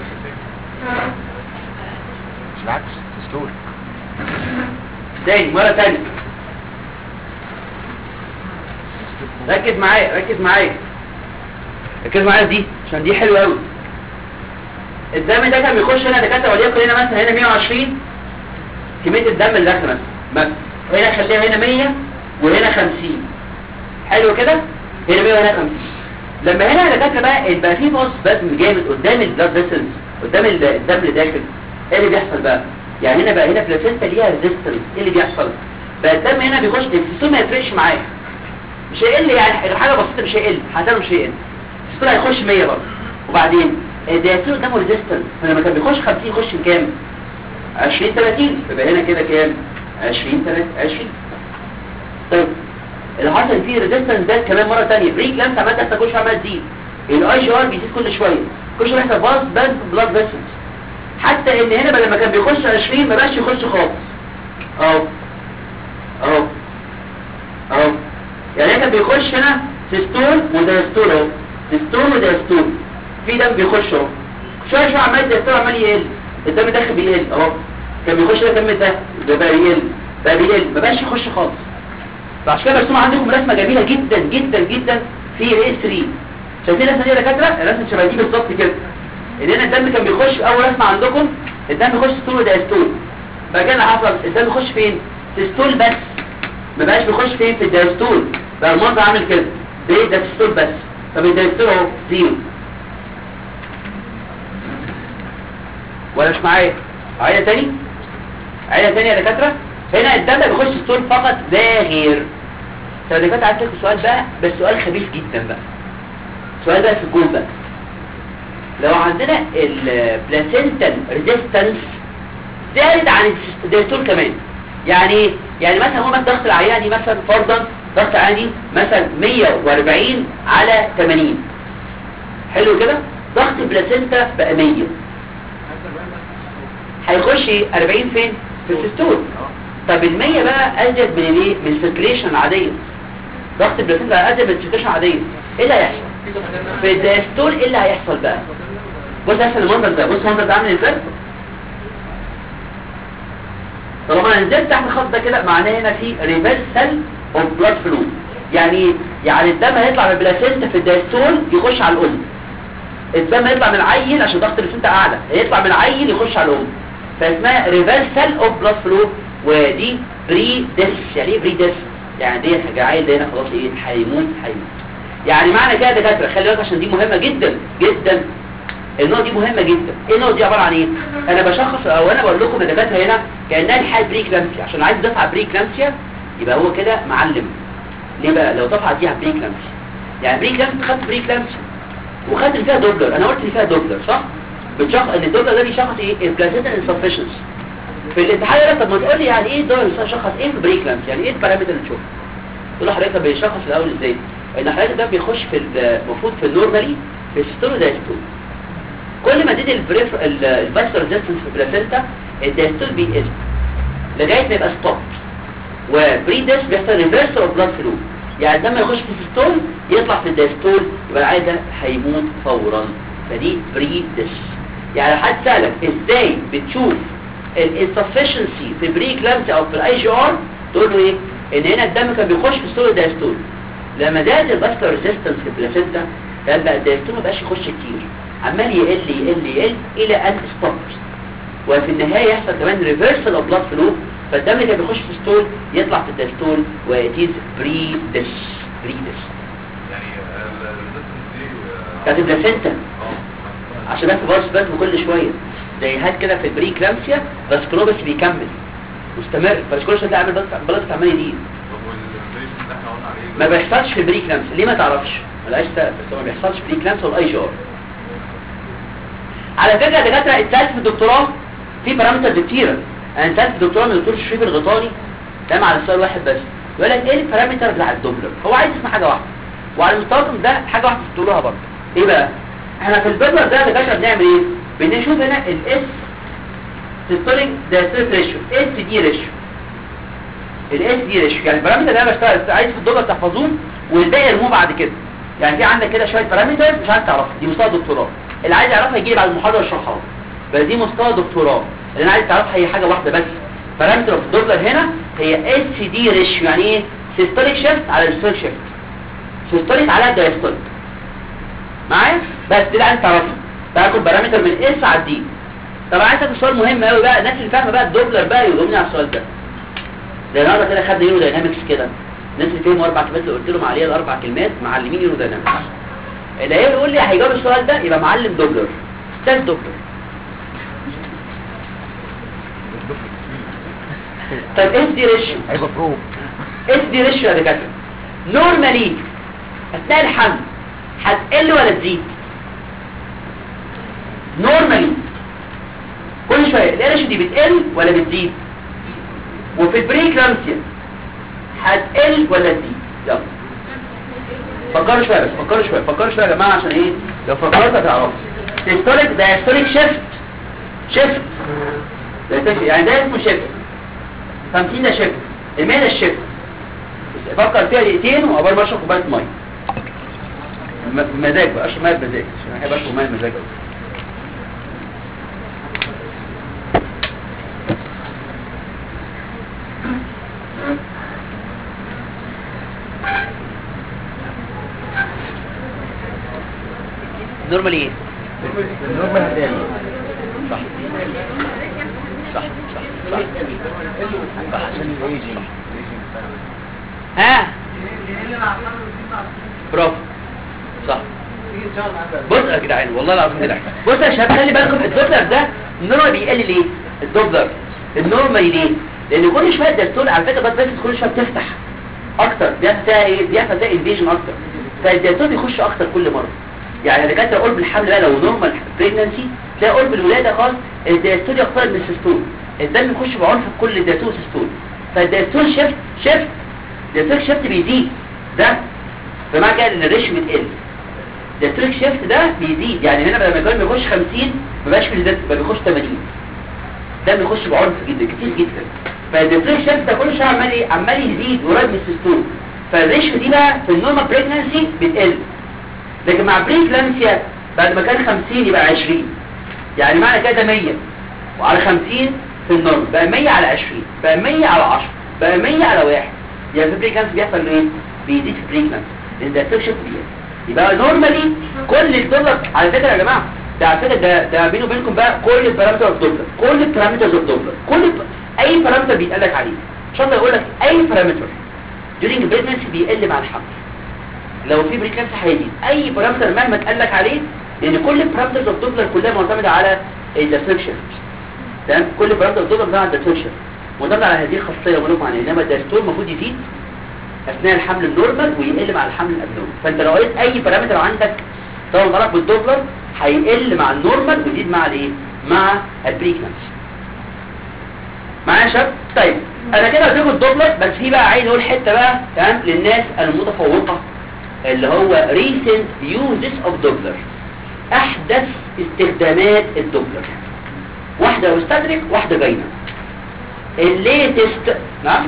مش بالعكس دستور تاني مره تانية ركز معايا ركز معايا ركز معايا في دي عشان دي حلوه قوي الدم ده كان بيخش هنا دكاتره وليكن هنا مثلا هنا 120 كميه الدم اللي داخله مثلا مثلا وهنا خليها هنا 100 وهنا 50 حلو كده هنا 100 وهنا 50 لما هنا يا دكاتره بقى يبقى في باص بازم جامد قدام البلاد فيسلز قدام ال- الدم اللي داخل ايه اللي بيحصل بقى يعني هنا بقى هنا بلاسينتا ليها ريزيستنس ايه اللي بيحصل بقى الدم هنا بيخش السيستول ما يفرقش معاه مش هيقل يعني غير حاجه بسيطه مش هيقل هتعمل مش هيقل السيستول هيخش 100 برضه وبعدين الدياتول قدامه ريزيستنس فلما كان بيخش 50 يخش كام 20 30 يبقى هنا كده كام 20 30 20 طيب اللي حصل فيه ريزيستنس ده كمان مره ثانيه بريك لامس عمال تحت كل شويه عمال تزيد الاي جي ار بيزيد كل شويه كل شويه يحصل باص باز بلاد فيسلز حتى ان هنا بدل ما كان بيخش 20 ما بقاش يخش خالص اهو بيخش هنا سيستول ودايستول اهو سيستول ودايستول في دم بيخش اهو شويه شويه عمال الدايستول عمال يقل الدم داخل بيقل اهو كان بيخش ده كم ده ده بقى يقل بقى بيقل ما بقاش يخش خالص فعشان كده مرسوم عندكم رسمه جميله جدا جدا جدا في الاي 3 شايفين الرسمه دي يا دكاتره الرسمه شبه دي بالظبط كده ان هنا الدم كان بيخش اول رسمه عندكم الدم بيخش ستول ودايستول بقى كده حصل الدم بيخش فين سيستول بس ما بقاش بيخش فين في الدايستول بقى المنظر عامل كده ده ده سيستول بس طب الدايستول اهو زيرو ولا مش معايا عايزه تاني عايزه تاني يا دكاتره هنا الدم بيخش ستول فقط لا غير طب يا دكاتره عايز اسالكم سؤال بقى بس سؤال خبيث جدا بقى سؤال بقى في الجول بقى لو عندنا البلاسنتال ريزيستنس زائد عن الدايستول كمان يعني ايه يعني مثلا هو مثلا ضغط العياني مثلا فرضا ضغط عادي مثلا 140 على 80 حلو كده ضغط البلاسنتا بقى 100 هيخش 40 فين في السيستول طب ال 100 بقى ازيد من الايه من السيركليشن العاديه ضغط البلاسنتا ازيد من السيركليشن العاديه ايه اللي هيحصل في الدايستول ايه اللي هيحصل بقى بص احسن المنظر ده بص المنظر ده عامل ازاي طالما انا نزلت تحت الخط ده كده معناه هنا في ريفرسال اوف بلاد فلو يعني يعني الدم هيطلع من البلاسينتا في الدايستول يخش على الام الدم هيطلع من العيل عشان ضغط البلاسينتا اعلى هيطلع من العيل يخش على الام فاسمها ريفرسال اوف بلاد فلو ودي بري ديس يعني ايه بري ديس يعني دي حاجه عيل ده هنا خلاص ايه هيموت هيموت يعني معنى كده يا دكاتره خلي بالك عشان دي مهمه جدا جدا النوع دي مهمة جدا ايه النوع دي عبارة عن ايه انا بشخص او انا بقول لكم الدكاتره هنا كانها الحال بريكلامسيا عشان عايز دفعه بريكلامسيا يبقى هو كده معلم ليه بقى لو دفعه دي على بريكلامسيا يعني بريكلامسيا خدت بريكلامسيا وخدت اللي فيها دوبلر انا قلت اللي فيها دوبلر صح بتشخص ان الدوبلر ده بيشخص ايه البلاسينتا انسفشنسي في الامتحان يقول لك طب ما تقول لي يعني ايه الدوبلر بيشخص ايه في بريكلامسيا يعني ايه البارامتر اللي تشوفه تقول له حضرتك بيشخص الاول ازاي ان حضرتك ده بيخش في المفروض في النورمالي في الستول ده ستول كل ما تزيد الفاسكولار ريزيستنس في البلاسينتا الدايستول بيقل لغايه ما يبقى ستوب وبري ديس بيحصل ريفرس اوف بلاد فلو يعني الدم يخش في السيستول يطلع في الدايستول يبقى العيل ده هيموت فورا فدي بري ديس يعني حد سالك ازاي بتشوف الانسفشنسي في بري كلامسي او في الاي جي ار تقول له ايه ان هنا الدم كان بيخش في السيستول الدايستول لما زاد الفاسكولار ريزيستنس في البلاسينتا كان بقى الدايستول ما بقاش يخش كتير عمال يقل يقل يقل الى ان ستوب وفي النهاية يحصل كمان ريفرسال اوف بلاد فلو فالدم اللي كان بيخش في الستول يطلع في الدستول ويتيز بري ديش بري ديش يعني الريزستنس دي آه، كانت البلاسينتا اه عشان بس بارس بس كل شوية زي هات كده في البري كلامسيا بس كلوبس بيكمل مستمر فمش كل شوية تلاقي عامل بلس بلس عمال يزيد طب والريزستنس اللي احنا قلنا عليه ما بيحصلش في البري كلامسيا ليه ما تعرفش ملهاش سبب بس هو ما بيحصلش في البري كلامسيا والاي جي ار على فكرة يا دكاترة اتسالت في الدكتوراه في بارامتر كتيرة انا اتسالت في الدكتوراه من الدكتور شريف الغطاني تمام على سؤال واحد بس يقول لك ايه البارامتر بتاع الدوبلر هو عايز يسمع حاجة واحدة وعلى المستوى ده حاجة واحدة تقولوها برضه ايه بقى احنا في الدوبلر ده يا دكاترة بنعمل ايه بنشوف هنا الاس سيستوليك دايستوليك ريشيو اس دي ريشيو الاس دي ريشيو يعني البارامتر ده انا بشتغل عايز في الدوبلر تحفظوه والباقي ارموه بعد كده يعني في عندك كده شويه بارامترز مش عارف تعرفها دي مستوى دكتوراه اللي عايز يعرفها يجي لي بعد المحاضره اشرحها له بس دي مستوى دكتوراه اللي انا عايز تعرفها هي حاجه واحده بس بارامتر اوف دوبلر هنا هي اس دي ريشيو يعني ايه سيستوليك شيفت على الستوليك شيفت سيستوليك على الدايستوليك معايا بس دي اللي عايز تعرفها باخد بارامتر من اس على دي طب عايز اسال سؤال مهم قوي بقى الناس اللي فاهمه بقى الدوبلر بقى يجاوبني على السؤال ده زي النهارده كده خدنا يورو داينامكس كده الناس اللي فهموا اربع كلمات اللي قلت لهم عليها الاربع كلمات معلمين يورو داينامكس اللي هي يقول لي هيجاوب السؤال ده يبقى معلم دوبلر استاذ دوبلر طب اس دي ريشيو هيبقى برو اس دي ريشيو يا دكاتره نورمالي اثناء الحمل هتقل ولا تزيد نورمالي كل شويه الريشيو دي بتقل ولا بتزيد وفي البريكلامسيا هتقل ولا تزيد يلا فكروا شويه بس فكروا شويه فكروا شويه يا جماعه عشان ايه لو فكرت هتعرفوا هيستوريك ده هيستوريك شيفت شيفت ده تفرق. يعني ده اسمه شيفت 50 ده شيفت المية ده الشيفت فكر فيها دقيقتين وقبل ما اشرب كوبايه ميه م- مزاج بقى اشرب ميه بمزاج عشان انا بحب اشرب ميه بمزاج قوي نورمالي ايه نورمال هتلاقي صح صح صح صح عشان الايجنج ها برافو صح بص يا جدعان والله العظيم كده بص يا شباب خلي بالكم الدوبلر ده النورمال بيقل ليه الدوبلر النورمال ليه لان كل شويه الدستور على فكره بس كل شويه بتفتح اكتر بيحصل فيها ايه بيحصل فيها انفيجن اكتر فالدستور بيخش اكتر كل مره يعني اذا كانت قرب الحمل بقى لو نورمال بريجنسي تلاقي قرب الولاده خالص الدستور يقترب من السيستول الدم يخش بعنف في كل الدستور سيستول فالدستور شيفت شيفت الدستور شيفت بيزيد ده فمعنى كده ان الريشيو بتقل الدستور شيفت ده بيزيد يعني هنا بدل ما الدم يخش 50 ما بقاش في الدستور بقى بيخش 80 ده بيخش بعنف جدا كتير جدا فالدستور شيفت ده كل شويه عمال ايه عمال يزيد قريب من السيستول فالريشيو دي بقى في النورمال بريجنسي بتقل لكن مع بريكلامسيا بعد ما كان 50 يبقى 20 يعني معنى كده 100 وعلى 50 في النورم بقى 100 على 20 بقى 100 على 10 بقى 100 على 1 يعني في بريكلامس بيحصل ايه بيزيد في بريكلامس لان ده سيكشن كبير يبقى نورمالي كل الدولار على فكره يا جماعه ده على فكره ده ده بيني وبينكم بقى كل البارامتر اوف دولار كل البارامترز اوف دولار كل اي بارامتر بيتقال لك عليه ان شاء الله يقول لك اي بارامتر during pregnancy بيقل مع الحمل لو في بريكلامس هيزيد اي بارامتر مهما اتقال لك عليه لان كل البارامترز اوف دوبلر كلها معتمده على الديسكشن تمام كل بارامتر اوف دوبلر على الديسكشن معتمده على هذه الخاصيه ولو معنى انما الدستور المفروض يزيد اثناء الحمل النورمال ويقل مع الحمل الابنورمال فانت لو قريت اي بارامتر عندك طبعا متعلق بالدوبلر هيقل مع النورمال ويزيد مع الايه مع البريكلامس معايا يا شباب طيب انا كده قلت لكم الدوبلر بس في بقى عايز اقول حته بقى تمام للناس المتفوقه اللي هو recent uses of Doppler احدث استخدامات الدوبلر واحدة مستدرك واحدة باينة الليتست نعم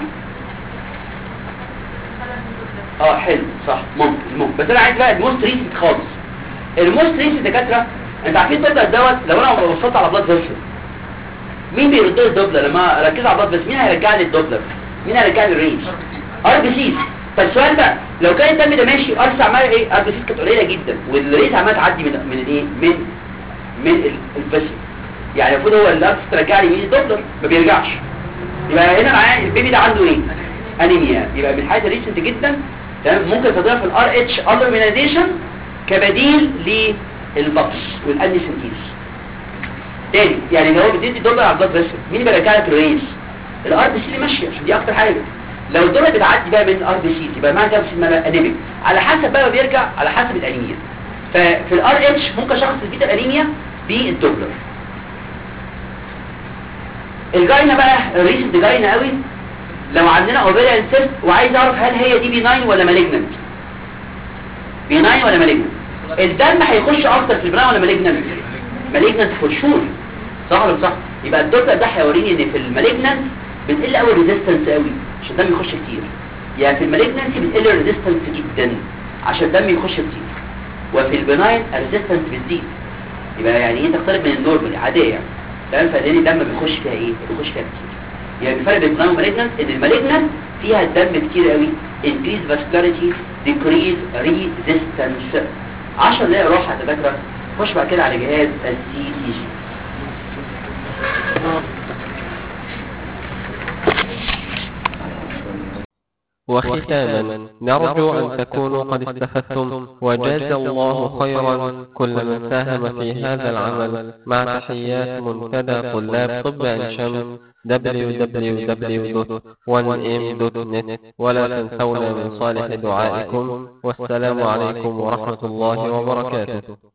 اه حلو صح ممكن ممكن بس انا عايز بقى الموست ريسنت خالص الموست ريسنت دكاتره انت عارفين الدوبلر دوت لو انا وصلت على بلاد فيسل مين بيرد لي الدوبلر لما ركز على بلاد فيسل مين هيرجع لي الدوبلر مين هيرجع لي الرينج ار بي سيز فالسؤال بقى لو كان الدم ده ماشي ارس عمال ايه ار بي سيز كانت قليله جدا والريت عمال تعدي من من الايه من من الفيسل يعني المفروض هو الارس ترجع لي مين الدوبلر ما بيرجعش يبقى هنا معايا البيبي ده عنده ايه انيميا يبقى من حاجه ريسنت جدا تمام ممكن تضيف الار اتش الومينايزيشن كبديل للبطش والانيسنتيز تاني يعني لو بتدي دولار على البلاد بريشر مين بيرجع لك الريس الار بي سي اللي ماشيه عشان دي اكتر حاجه لو الدولار بتعدي بقى من الار بي سي يبقى معنى كده اسمها انيميك على حسب بقى بيرجع على حسب الانيميا ففي الار اتش ممكن شخص يزيد الانيميا بالدولار الجاينا بقى الريسنت جاينا قوي لو عندنا اوفيريان سيست وعايز اعرف هل هي دي بي 9 ولا مالجننت بي 9 ولا مالجننت الدم هيخش اكتر في البراء ولا مالجننت مالجننت فور شور صح ولا مش صح يبقى الدكتور ده هيوريني ان في المالجننت بتقل قوي الريزيستنس قوي عشان الدم يخش كتير يعني في المالجننسي بتقل الريزيستنس جدا عشان الدم يخش كتير وفي البناين الريزيستنس بتزيد يبقى يعني ايه تقترب من النورمال عاديه يعني تمام فلان الدم بيخش فيها ايه بيخش فيها كتير يعني الفرق بين البناين والمالجننت ان المالجننت فيها الدم كتير قوي increase vascularity decrease resistance 10 دقايق راحه يا دكاتره خش بعد كده على جهاز السي سي جي وختاما نرجو أن تكونوا قد استفدتم وجاز الله خيرا كل من ساهم في هذا العمل مع تحيات منتدى طلاب طب عين شمس www.1m.net ولا تنسونا من صالح دعائكم والسلام عليكم ورحمة الله وبركاته